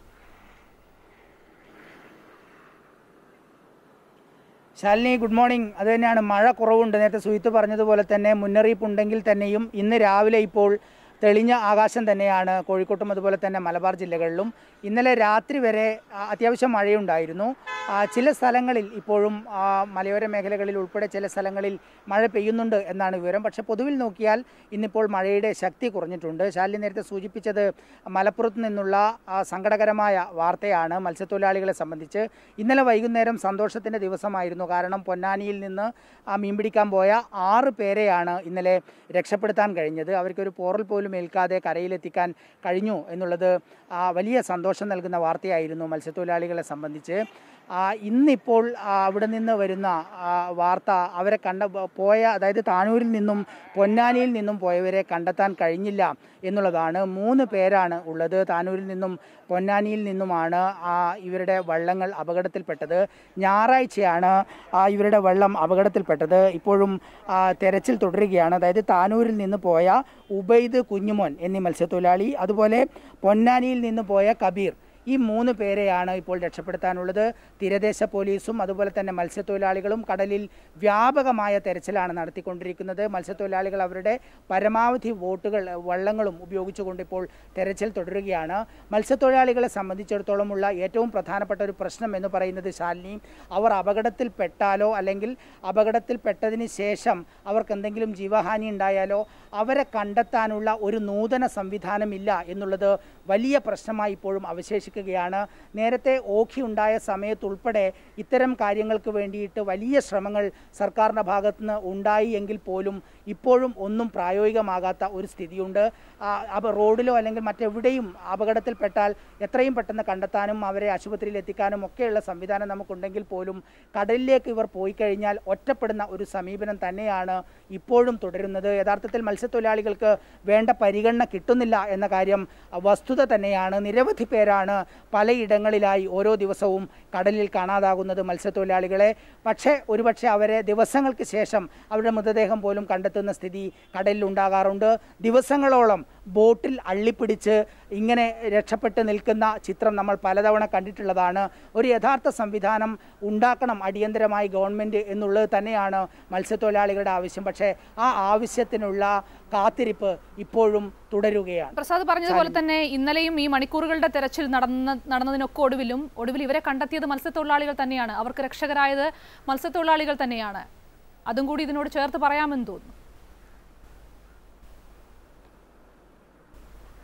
ശാലിനി ഗുഡ് മോർണിംഗ് അത് തന്നെയാണ് മഴ കുറവുണ്ട് നേരത്തെ സുഹിത്ത് പറഞ്ഞതുപോലെ തന്നെ മുന്നറിയിപ്പ് ഉണ്ടെങ്കിൽ തന്നെയും ഇന്ന് രാവിലെ ഇപ്പോൾ തെളിഞ്ഞ ആകാശം തന്നെയാണ് കോഴിക്കോട്ടും അതുപോലെ തന്നെ മലബാർ ജില്ലകളിലും ഇന്നലെ രാത്രി വരെ ആ, അത്യാവശ്യം മഴയുണ്ടായിരുന്നു ആ, ചില സ്ഥലങ്ങളിൽ ഇപ്പോഴും ആ, മലയോര മേഖലകളിൽ ഉൾപ്പെടെ ചില സ്ഥലങ്ങളിൽ മഴ പെയ്യുന്നുണ്ട് എന്നാണ് വിവരം പക്ഷെ പൊതുവിൽ നോക്കിയാൽ ഇന്നിപ്പോൾ മഴയുടെ ശക്തി കുറഞ്ഞിട്ടുണ്ട് ശാലിനി നേരത്തെ സൂചിപ്പിച്ചത് മലപ്പുറത്ത് നിന്നുള്ള ആ, സങ്കടകരമായ വാർത്തയാണ് മത്സ്യത്തൊഴിലാളികളെ സംബന്ധിച്ച് ഇന്നലെ വൈകുന്നേരം സന്തോഷത്തിൻ്റെ ദിവസമായിരുന്നു കാരണം പൊന്നാനിയിൽ നിന്ന് ആ മീൻ പിടിക്കാൻ പോയ ആറ് പേരെയാണ് ഇന്നലെ രക്ഷപ്പെടുത്താൻ കഴിഞ്ഞത് അവർക്കൊരു പോറൽ പോലും ഏൽക്കാതെ കരയിലെത്തിക്കാൻ കഴിഞ്ഞു എന്നുള്ളത് ആ, വലിയ സന്തോഷം നൽകുന്ന വാർത്തയായിരുന്നു മത്സ്യത്തൊഴിലാളികളെ സംബന്ധിച്ച് ആ, ഇന്നിപ്പോൾ ആ, അവിടെ നിന്ന് വരുന്ന ആ, വാർത്ത അവരെ കണ്ട പോയ അതായത് താനൂരിൽ നിന്നും പൊന്നാനിയിൽ നിന്നും പോയവരെ കണ്ടെത്താൻ കഴിഞ്ഞില്ല എന്നുള്ളതാണ് മൂന്ന് പേരാണ് ഉള്ളത് താനൂരിൽ നിന്നും പൊന്നാനിയിൽ നിന്നുമാണ് ആ, ഇവരുടെ വള്ളങ്ങൾ അപകടത്തിൽപ്പെട്ടത് ഞായറാഴ്ചയാണ് ആ, ഇവരുടെ വെള്ളം അപകടത്തിൽപ്പെട്ടത് ഇപ്പോഴും ആ, തെരച്ചിൽ തുടരുകയാണ് അതായത് താനൂരിൽ നിന്ന് പോയ ഉബൈദ് കുഞ്ഞുമോൻ എന്നീ മത്സ്യത്തൊഴിലാളി അതുപോലെ പൊന്നാനിയിൽ നിന്ന് പോയ കബീർ ഈ മൂന്ന് പേരെയാണ് ഇപ്പോൾ രക്ഷപ്പെടുത്താനുള്ളത് തീരദേശ പോലീസും അതുപോലെ തന്നെ മത്സ്യത്തൊഴിലാളികളും കടലിൽ വ്യാപകമായ തെരച്ചിലാണ് നടത്തിക്കൊണ്ടിരിക്കുന്നത് മത്സ്യത്തൊഴിലാളികൾ അവരുടെ പരമാവധി വോട്ടുകൾ വള്ളങ്ങളും ഉപയോഗിച്ചുകൊണ്ട് ഇപ്പോൾ തെരച്ചിൽ തുടരുകയാണ് മത്സ്യത്തൊഴിലാളികളെ സംബന്ധിച്ചിടത്തോളമുള്ള ഏറ്റവും പ്രധാനപ്പെട്ട ഒരു പ്രശ്നം എന്ന് പറയുന്നത് ശാലിനി അവർ അപകടത്തിൽപ്പെട്ടാലോ അല്ലെങ്കിൽ അപകടത്തിൽപ്പെട്ടതിന് ശേഷം അവർക്ക് എന്തെങ്കിലും ജീവഹാനി ഉണ്ടായാലോ അവരെ കണ്ടെത്താനുള്ള ഒരു നൂതന സംവിധാനമില്ല എന്നുള്ളത് വലിയ പ്രശ്നമായി ഇപ്പോഴും അവശേഷിക്കുകയാണ് നേരത്തെ ഓഖി ഉണ്ടായ സമയത്തുൾപ്പെടെ ഇത്തരം കാര്യങ്ങൾക്ക് വേണ്ടിയിട്ട് വലിയ ശ്രമങ്ങൾ സർക്കാരിൻ്റെ ഭാഗത്തു നിന്ന് ഉണ്ടായി എങ്കിൽ പോലും ഇപ്പോഴും ഒന്നും പ്രായോഗികമാകാത്ത ഒരു സ്ഥിതിയുണ്ട് ആ, അപ്പോൾ റോഡിലോ അല്ലെങ്കിൽ മറ്റെവിടെയും അപകടത്തിൽപ്പെട്ടാൽ എത്രയും പെട്ടെന്ന് കണ്ടെത്താനും അവരെ ആശുപത്രിയിൽ എത്തിക്കാനും ഒക്കെയുള്ള സംവിധാനം നമുക്കുണ്ടെങ്കിൽ പോലും കടലിലേക്ക് ഇവർ പോയി കഴിഞ്ഞാൽ ഒറ്റപ്പെടുന്ന ഒരു സമീപനം തന്നെയാണ് ഇപ്പോഴും തുടരുന്നത് യഥാർത്ഥത്തിൽ മത്സ്യത്തൊഴിലാളികൾക്ക് വേണ്ട പരിഗണന കിട്ടുന്നില്ല എന്ന കാര്യം വസ്തുത തന്നെയാണ് നിരവധി പേരാണ് പലയിടങ്ങളിലായി ഓരോ ദിവസവും കടലിൽ കാണാതാകുന്നത് മത്സ്യത്തൊഴിലാളികളെ പക്ഷേ ഒരുപക്ഷെ അവരെ ദിവസങ്ങൾക്ക് ശേഷം അവരുടെ മൃതദേഹം പോലും കണ്ടെത്തുന്ന സ്ഥിതി കടലിൽ ഉണ്ടാകാറുണ്ട് ദിവസങ്ങളോളം ബോട്ടിൽ അള്ളിപ്പിടിച്ച് ഇങ്ങനെ രക്ഷപ്പെട്ട് നിൽക്കുന്ന ചിത്രം നമ്മൾ പലതവണ കണ്ടിട്ടുള്ളതാണ് ഒരു യഥാർത്ഥ സംവിധാനം ഉണ്ടാക്കണം അടിയന്തരമായി ഗവൺമെൻറ് എന്നുള്ളത് തന്നെയാണ് മത്സ്യത്തൊഴിലാളികളുടെ ആവശ്യം പക്ഷേ ആ ആവശ്യത്തിനുള്ള കാത്തിരിപ്പ് ഇപ്പോഴും തുടരുകയാണ് പ്രസാദ് പറഞ്ഞതുപോലെ തന്നെ ഇന്നലെയും ഈ മണിക്കൂറുകളുടെ തെരച്ചിൽ നടന്ന നടന്നതിനൊക്കെ ഒടുവിലും ഒടുവിൽ ഇവരെ കണ്ടെത്തിയത് മത്സ്യത്തൊഴിലാളികൾ തന്നെയാണ് അവർക്ക് രക്ഷകരായത് മത്സ്യത്തൊഴിലാളികൾ തന്നെയാണ് അതും കൂടി ഇതിനോട് ചേർത്ത് പറയാമെന്ന് തോന്നുന്നു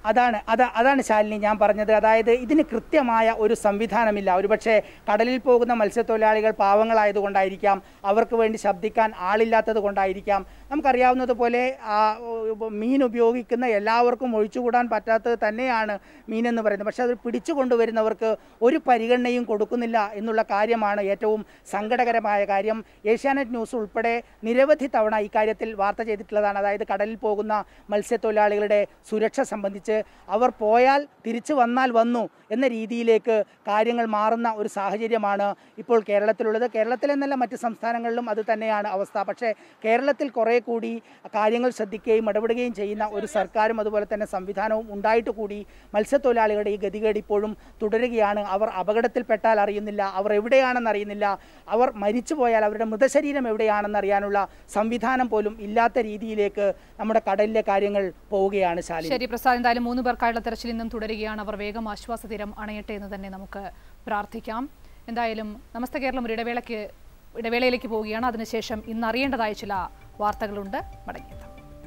അതാണ് അതാ അതാണ് ശാലിനി ഞാൻ പറഞ്ഞത് അതായത് ഇതിന് കൃത്യമായ ഒരു സംവിധാനമില്ല ഒരുപക്ഷെ കടലിൽ പോകുന്ന മത്സ്യത്തൊഴിലാളികൾ പാവങ്ങളായതുകൊണ്ടായിരിക്കാം അവർക്ക് വേണ്ടി ശബ്ദിക്കാൻ ആളില്ലാത്തത് കൊണ്ടായിരിക്കാം നമുക്കറിയാവുന്നതുപോലെ ആ, ഉ, മീൻ ഉപയോഗിക്കുന്ന എല്ലാവർക്കും ഒഴിച്ചുകൂടാൻ പറ്റാത്തത് തന്നെയാണ് മീൻ എന്ന് പറയുന്നത് പക്ഷേ അത് പിടിച്ചു കൊണ്ടുവരുന്നവർക്ക് ഒരു പരിഗണനയും കൊടുക്കുന്നില്ല എന്നുള്ള കാര്യമാണ് ഏറ്റവും സങ്കടകരമായ കാര്യം ഏഷ്യാനെറ്റ് ന്യൂസ് ഉൾപ്പെടെ നിരവധി തവണ ഇക്കാര്യത്തിൽ വാർത്ത ചെയ്തിട്ടുള്ളതാണ് അതായത് കടലിൽ പോകുന്ന മത്സ്യത്തൊഴിലാളികളുടെ സുരക്ഷ സംബന്ധിച്ച് അവർ പോയാൽ തിരിച്ചു വന്നാൽ വന്നു എന്ന രീതിയിലേക്ക് കാര്യങ്ങൾ മാറുന്ന ഒരു സാഹചര്യമാണ് ഇപ്പോൾ കേരളത്തിലുള്ളത് കേരളത്തിലെന്നല്ല മറ്റ് സംസ്ഥാനങ്ങളിലും അത് തന്നെയാണ് അവസ്ഥ പക്ഷേ കേരളത്തിൽ കുറേ കൂടി കാര്യങ്ങൾ ശ്രദ്ധിക്കുകയും ഇടപെടുകയും ചെയ്യുന്ന ഒരു സർക്കാരും അതുപോലെ തന്നെ സംവിധാനവും ഉണ്ടായിട്ട് കൂടി മത്സ്യത്തൊഴിലാളികളുടെ ഈ ഗതികേട് ഇപ്പോഴും തുടരുകയാണ് അവർ അപകടത്തിൽപ്പെട്ടാൽ അറിയുന്നില്ല അവർ എവിടെയാണെന്ന് അറിയുന്നില്ല അവർ മരിച്ചു പോയാൽ അവരുടെ മൃതശരീരം എവിടെയാണെന്ന് അറിയാനുള്ള സംവിധാനം പോലും ഇല്ലാത്ത രീതിയിലേക്ക് നമ്മുടെ കടലിലെ കാര്യങ്ങൾ പോവുകയാണ് ശാലിനി ശരി പ്രസാദ് എന്തായാലും മൂന്ന് പേർക്കായുള്ള തെരച്ചിൽ ഇന്നും തുടരുകയാണ് അവർ വേഗം ആശ്വാസ തീരം അണയട്ടെ എന്ന് തന്നെ നമുക്ക് പ്രാർത്ഥിക്കാം എന്തായാലും നമസ്തേ കേരളം ഒരു ഇടവേളയ്ക്ക് ഇടവേളയിലേക്ക് പോവുകയാണ് അതിനുശേഷം ഇന്ന് അറിയേണ്ടതായ ചില വാർത്തകളുണ്ട് മടങ്ങിയെത്താം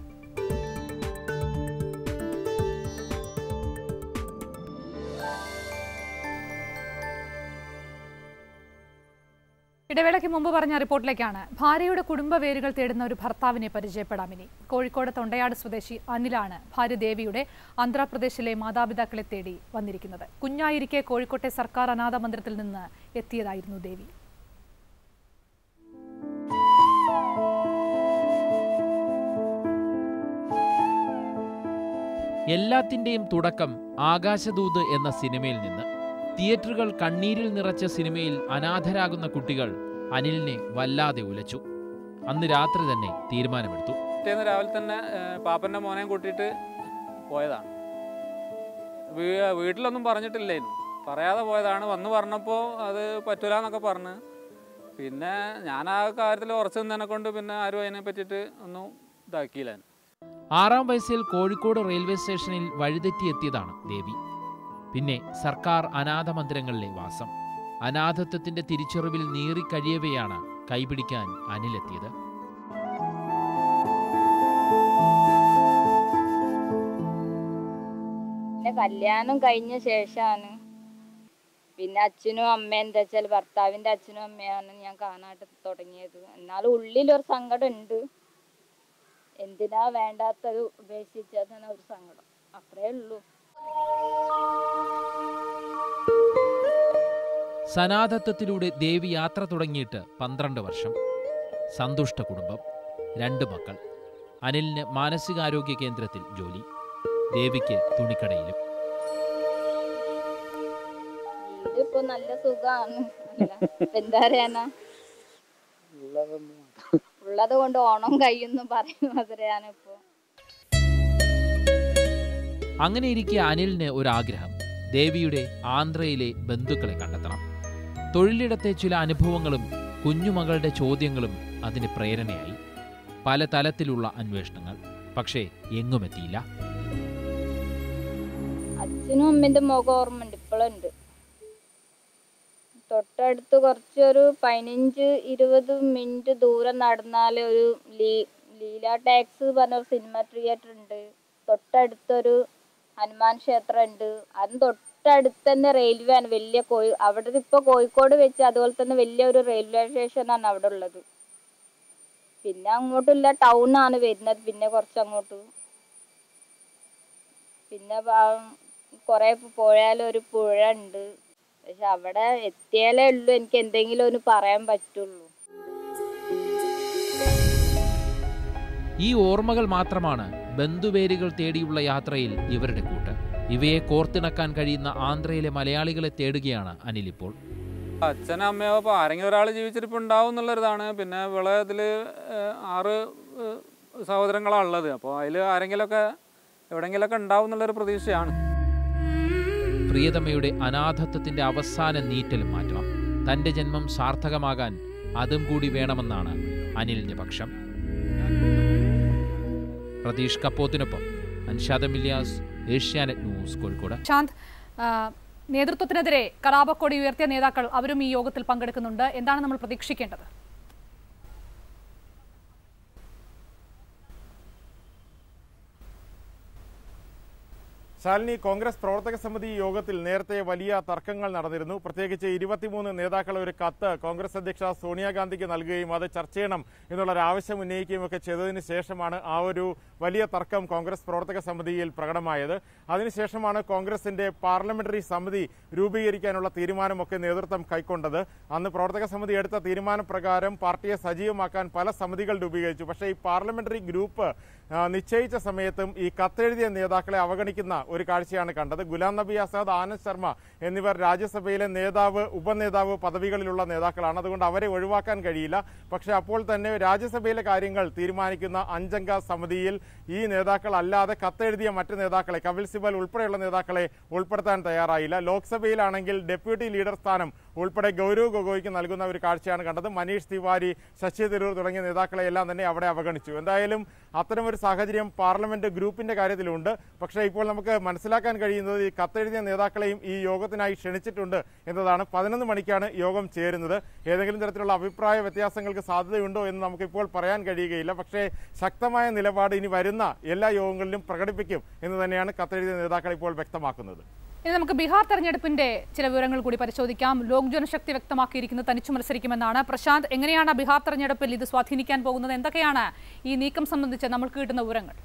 ഇടവേളയ്ക്ക് മുമ്പ് പറഞ്ഞ റിപ്പോർട്ടിലേക്കാണ് ഭാര്യയുടെ കുടുംബ വേരുകൾ തേടുന്ന ഒരു ഭർത്താവിനെ പരിചയപ്പെടാം ഇനി കോഴിക്കോട് തൊണ്ടയാട് സ്വദേശി അനിലാണ് ഭാര്യ ദേവിയുടെ ആന്ധ്രാപ്രദേശിലെ മാതാപിതാക്കളെ തേടി വന്നിരിക്കുന്നത് കുഞ്ഞായിരിക്കെ കോഴിക്കോട്ടെ സർക്കാർ അനാഥ മന്ദിരത്തിൽ നിന്ന് എത്തിയതായിരുന്നു ദേവി എല്ലാത്തിന്റെയും തുടക്കം ആകാശദൂത് എന്ന സിനിമയിൽ നിന്ന് തിയേറ്ററുകൾ കണ്ണീരിൽ നിറച്ച സിനിമയിൽ അനാഥരാകുന്ന കുട്ടികൾ അനിലിനെ വല്ലാതെ ഉലച്ചു അന്ന് രാത്രി തന്നെ തീരുമാനമെടുത്തു പിറ്റേന്ന് രാവിലെ തന്നെ ഏഹ്, പാപ്പൻ്റെ മോനെയും കൂട്ടിയിട്ട് പോയതാണ് വീ- വീട്ടിലൊന്നും പറഞ്ഞിട്ടില്ലായിരുന്നു പറയാതെ പോയതാണ് വന്ന് പറഞ്ഞപ്പോൾ അത് പറ്റൂല എന്നൊക്കെ പറഞ്ഞ് പിന്നെ ഞാൻ ആ കാര്യത്തിൽ ഉറച്ചു നിന്നതിനെ കൊണ്ട് പിന്നെ ആരും അതിനെ പറ്റിയിട്ട് ഒന്നും ഇതാക്കിയില്ല ആറാം വയസ്സിൽ കോഴിക്കോട് റെയിൽവേ സ്റ്റേഷനിൽ വഴിതെറ്റിയെത്തിയതാണ് ദേവി പിന്നെ സർക്കാർ അനാഥ മന്ദിരങ്ങളിലെ വാസം അനാഥത്വത്തിന്റെ തിരിച്ചറിവിൽ നീറിക്കഴിയവെയാണ് കൈപിടിക്കാൻ അനിലെത്തിയത് പിന്നെ കല്യാണം കഴിഞ്ഞ ശേഷമാണ് പിന്നെ അച്ഛനും അമ്മയും എന്താ വെച്ചാൽ ഭർത്താവിന്റെ അച്ഛനും അമ്മയാണ് ഞാൻ കാണാട്ട് തുടങ്ങിയത് എന്നാലും ഉള്ളിലൊരു സങ്കടം ഉണ്ട് എന്തിനാ വേണ്ടാത്തത് ഉപേക്ഷിച്ചതെന്ന ഒരു സങ്കടം അത്രേ ഉള്ളൂ സനാതത്വത്തിലൂടെ ദേവി യാത്ര തുടങ്ങിയിട്ട് പന്ത്രണ്ട് വർഷം സന്തുഷ്ട കുടുംബം രണ്ട് മക്കൾ അനിലിന് മാനസികാരോഗ്യ കേന്ദ്രത്തിൽ ജോലി ദേവിക്ക് തുണിക്കടയിലും വീട് ഇപ്പൊ നല്ല സുഖാണ് അല്ല ഇപ്പൊ എന്താ പറയാനാ ഉള്ളത് കൊണ്ട് ഓണം കഴിയുന്നു പറയുന്നതിരാണ് ഇപ്പൊ അങ്ങനെ ഇരിക്കെ അനിലിന് ഒരാഗ്രഹം ദേവിയുടെ ആന്ധ്രയിലെ ബന്ധുക്കളെ കണ്ടെത്തണം തൊഴിലിടത്തെ ചില അനുഭവങ്ങളും കുഞ്ഞുമകളുടെ ചോദ്യങ്ങളും അതിന് പ്രേരണയായി പല തലത്തിലുള്ള അന്വേഷണങ്ങൾ പക്ഷേ എങ്ങുമെത്തിയില്ല അച്ഛനും അമ്മേന്റെ മുഖം ഓർമ്മയുണ്ട് ഇപ്പോഴുണ്ട് തൊട്ടടുത്ത് കുറച്ചൊരു പതിനഞ്ച് ഇരുപത് മിനിറ്റ് ദൂരം നടന്നാൽ ഒരു ലീ ലീല ടാക്സ് പറഞ്ഞ ഒരു സിനിമ തിയേറ്റർ ഉണ്ട് തൊട്ടടുത്തൊരു ഹനുമാൻ ക്ഷേത്രം ഉണ്ട് അതും തൊട്ടടുത്ത് തന്നെ റെയിൽവേ ആണ് വലിയ കോഴി അവിടെ ഇപ്പൊ കോഴിക്കോട് വെച്ച് അതുപോലെ തന്നെ വലിയൊരു റെയിൽവേ സ്റ്റേഷനാണ് അവിടെ ഉള്ളത് പിന്നെ അങ്ങോട്ടില്ല ടൗൺ ആണ് വരുന്നത് പിന്നെ കുറച്ച് അങ്ങോട്ട് പിന്നെ കുറെ പോയാലും ഒരു പുഴ ഉണ്ട് പക്ഷെ അവിടെ എത്തിയാലേ ഉള്ളൂ എനിക്ക് എന്തെങ്കിലും ഒന്ന് പറയാൻ പറ്റുള്ളൂ ഈ ഓർമ്മകൾ മാത്രമാണ് ബന്ധുവേരുകൾ തേടിയുള്ള യാത്രയിൽ ഇവരുടെ കൂട്ട് ഇവയെ കോർത്തിണക്കാൻ കഴിയുന്ന ആന്ധ്രയിലെ മലയാളികളെ തേടുകയാണ് അനിൽ ഇപ്പോൾ അച്ഛനും അമ്മയോ ഇപ്പോൾ ആരെങ്കിലും ഒരാൾ ജീവിച്ചിരിപ്പുണ്ടാവും എന്നുള്ളൊരിതാണ് പിന്നെ ഇവിടെ ഇതിൽ ആറ് ഏഹ്, സഹോദരങ്ങളാണ് ഉള്ളത് അപ്പോൾ അതിൽ ആരെങ്കിലുമൊക്കെ എവിടെയെങ്കിലുമൊക്കെ ഉണ്ടാവും എന്നുള്ളൊരു പ്രതീക്ഷയാണ് പ്രിയതമയുടെ അനാഥത്വത്തിന്റെ അവസാന നീറ്റലും മാറ്റണം തന്റെ ജന്മം സാർത്ഥകമാകാൻ അതും കൂടി വേണമെന്നാണ് അനിലിന്റെ പക്ഷം പ്രതീഷ് കപ്പോത്തിനൊപ്പം അൻഷാദ മില്യാസ് ഏഷ്യാനെറ്റ് ന്യൂസ് കോഴിക്കോട് ശാന്ത് ആ, നേതൃത്വത്തിനെതിരെ കലാപക്കൊടി ഉയർത്തിയ നേതാക്കൾ അവരും ഈ യോഗത്തിൽ പങ്കെടുക്കുന്നുണ്ട് എന്താണ് നമ്മൾ പ്രതീക്ഷിക്കേണ്ടത് ശാലിനി കോൺഗ്രസ് പ്രവർത്തക സമിതി യോഗത്തിൽ നേരത്തെ വലിയ തർക്കങ്ങൾ നടന്നിരുന്നു പ്രത്യേകിച്ച് ഇരുപത്തിമൂന്ന് നേതാക്കൾ ഒരു കത്ത് കോൺഗ്രസ് അധ്യക്ഷ സോണിയാഗാന്ധിക്ക് നൽകുകയും അത് ചർച്ച ചെയ്യണം എന്നുള്ള ഒരു ആവശ്യം ഉന്നയിക്കുകയും ഒക്കെ ചെയ്തതിന് ശേഷമാണ് ആ ഒരു വലിയ തർക്കം കോൺഗ്രസ് പ്രവർത്തക സമിതിയിൽ പ്രകടമായത് അതിനുശേഷമാണ് കോൺഗ്രസിന്റെ പാർലമെന്ററി സമിതി രൂപീകരിക്കാനുള്ള തീരുമാനമൊക്കെ നേതൃത്വം കൈക്കൊണ്ടത് അന്ന് പ്രവർത്തക സമിതി എടുത്ത തീരുമാനപ്രകാരം പാർട്ടിയെ സജീവമാക്കാൻ പല സമിതികൾ രൂപീകരിച്ചു പക്ഷേ ഈ പാർലമെന്ററി ഗ്രൂപ്പ് ആ, നിശ്ചയിച്ച സമയത്തും ഈ കത്തെഴുതിയ നേതാക്കളെ അവഗണിക്കുന്ന ഒരു കാഴ്ചയാണ് കണ്ടത് ഗുലാം നബി ആസാദ് ആനന്ദ് ശർമ്മ എന്നിവർ രാജ്യസഭയിലെ നേതാവ് ഉപനേതാവ് പദവികളിലുള്ള നേതാക്കളാണ് അതുകൊണ്ട് അവരെ ഒഴിവാക്കാൻ കഴിയില്ല പക്ഷേ അപ്പോൾ തന്നെ രാജ്യസഭയിലെ കാര്യങ്ങൾ തീരുമാനിക്കുന്ന അഞ്ചംഗ സമിതിയിൽ ഈ നേതാക്കൾ അല്ലാതെ കത്തെഴുതിയ മറ്റ് നേതാക്കളെ കപിൽ സിബൽ ഉൾപ്പെടെയുള്ള നേതാക്കളെ ഉൾപ്പെടുത്താൻ തയ്യാറായില്ല ലോക്സഭയിലാണെങ്കിൽ ഡെപ്യൂട്ടി ലീഡർ സ്ഥാനം ഉൾപ്പെടെ ഗൗരവ് ഗൊഗോയ്ക്ക് നൽകുന്ന ഒരു കാഴ്ചയാണ് കണ്ടത് മനീഷ് തിവാരി ശശി തരൂർ തുടങ്ങിയ നേതാക്കളെ എല്ലാം തന്നെ അവിടെ അവഗണിച്ചു എന്തായാലും അത്തരമൊരു സാഹചര്യം പാർലമെന്റ് ഗ്രൂപ്പിന്റെ കാര്യത്തിലുണ്ട് പക്ഷേ ഇപ്പോൾ നമുക്ക് മനസ്സിലാക്കാൻ കഴിയുന്നത് ഈ കത്തെഴുതിയ നേതാക്കളെയും ഈ യോഗത്തിനായി ക്ഷണിച്ചിട്ടുണ്ട് എന്നതാണ് പതിനൊന്ന് മണിക്കാണ് യോഗം ചേരുന്നത് ഏതെങ്കിലും തരത്തിലുള്ള അഭിപ്രായ വ്യത്യാസങ്ങൾക്ക് സാധ്യതയുണ്ടോ എന്ന് നമുക്കിപ്പോൾ പറയാൻ കഴിയുകയില്ല പക്ഷേ ശക്തമായ നിലപാട് ഇനി വരുന്ന എല്ലാ യോഗങ്ങളിലും പ്രകടിപ്പിക്കും എന്ന് തന്നെയാണ് കത്തെഴുതിയ നേതാക്കൾ ഇപ്പോൾ വ്യക്തമാക്കുന്നത് ഇനി നമുക്ക് ബീഹാർ തെരഞ്ഞെടുപ്പിന്റെ ചില വിവരങ്ങൾ കൂടി പരിശോധിക്കാം ലോക് ജനശക്തി വ്യക്തമാക്കിയിരിക്കുന്നത് തനിച്ചു മത്സരിക്കുമെന്നാണ് പ്രശാന്ത് എങ്ങനെയാണ് ബീഹാർ തെരഞ്ഞെടുപ്പിൽ ഇത് സ്വാധീനിക്കാൻ പോകുന്നത് എന്തൊക്കെയാണ് ഈ നീക്കം സംബന്ധിച്ച് നമുക്ക് കിട്ടുന്ന വിവരങ്ങൾ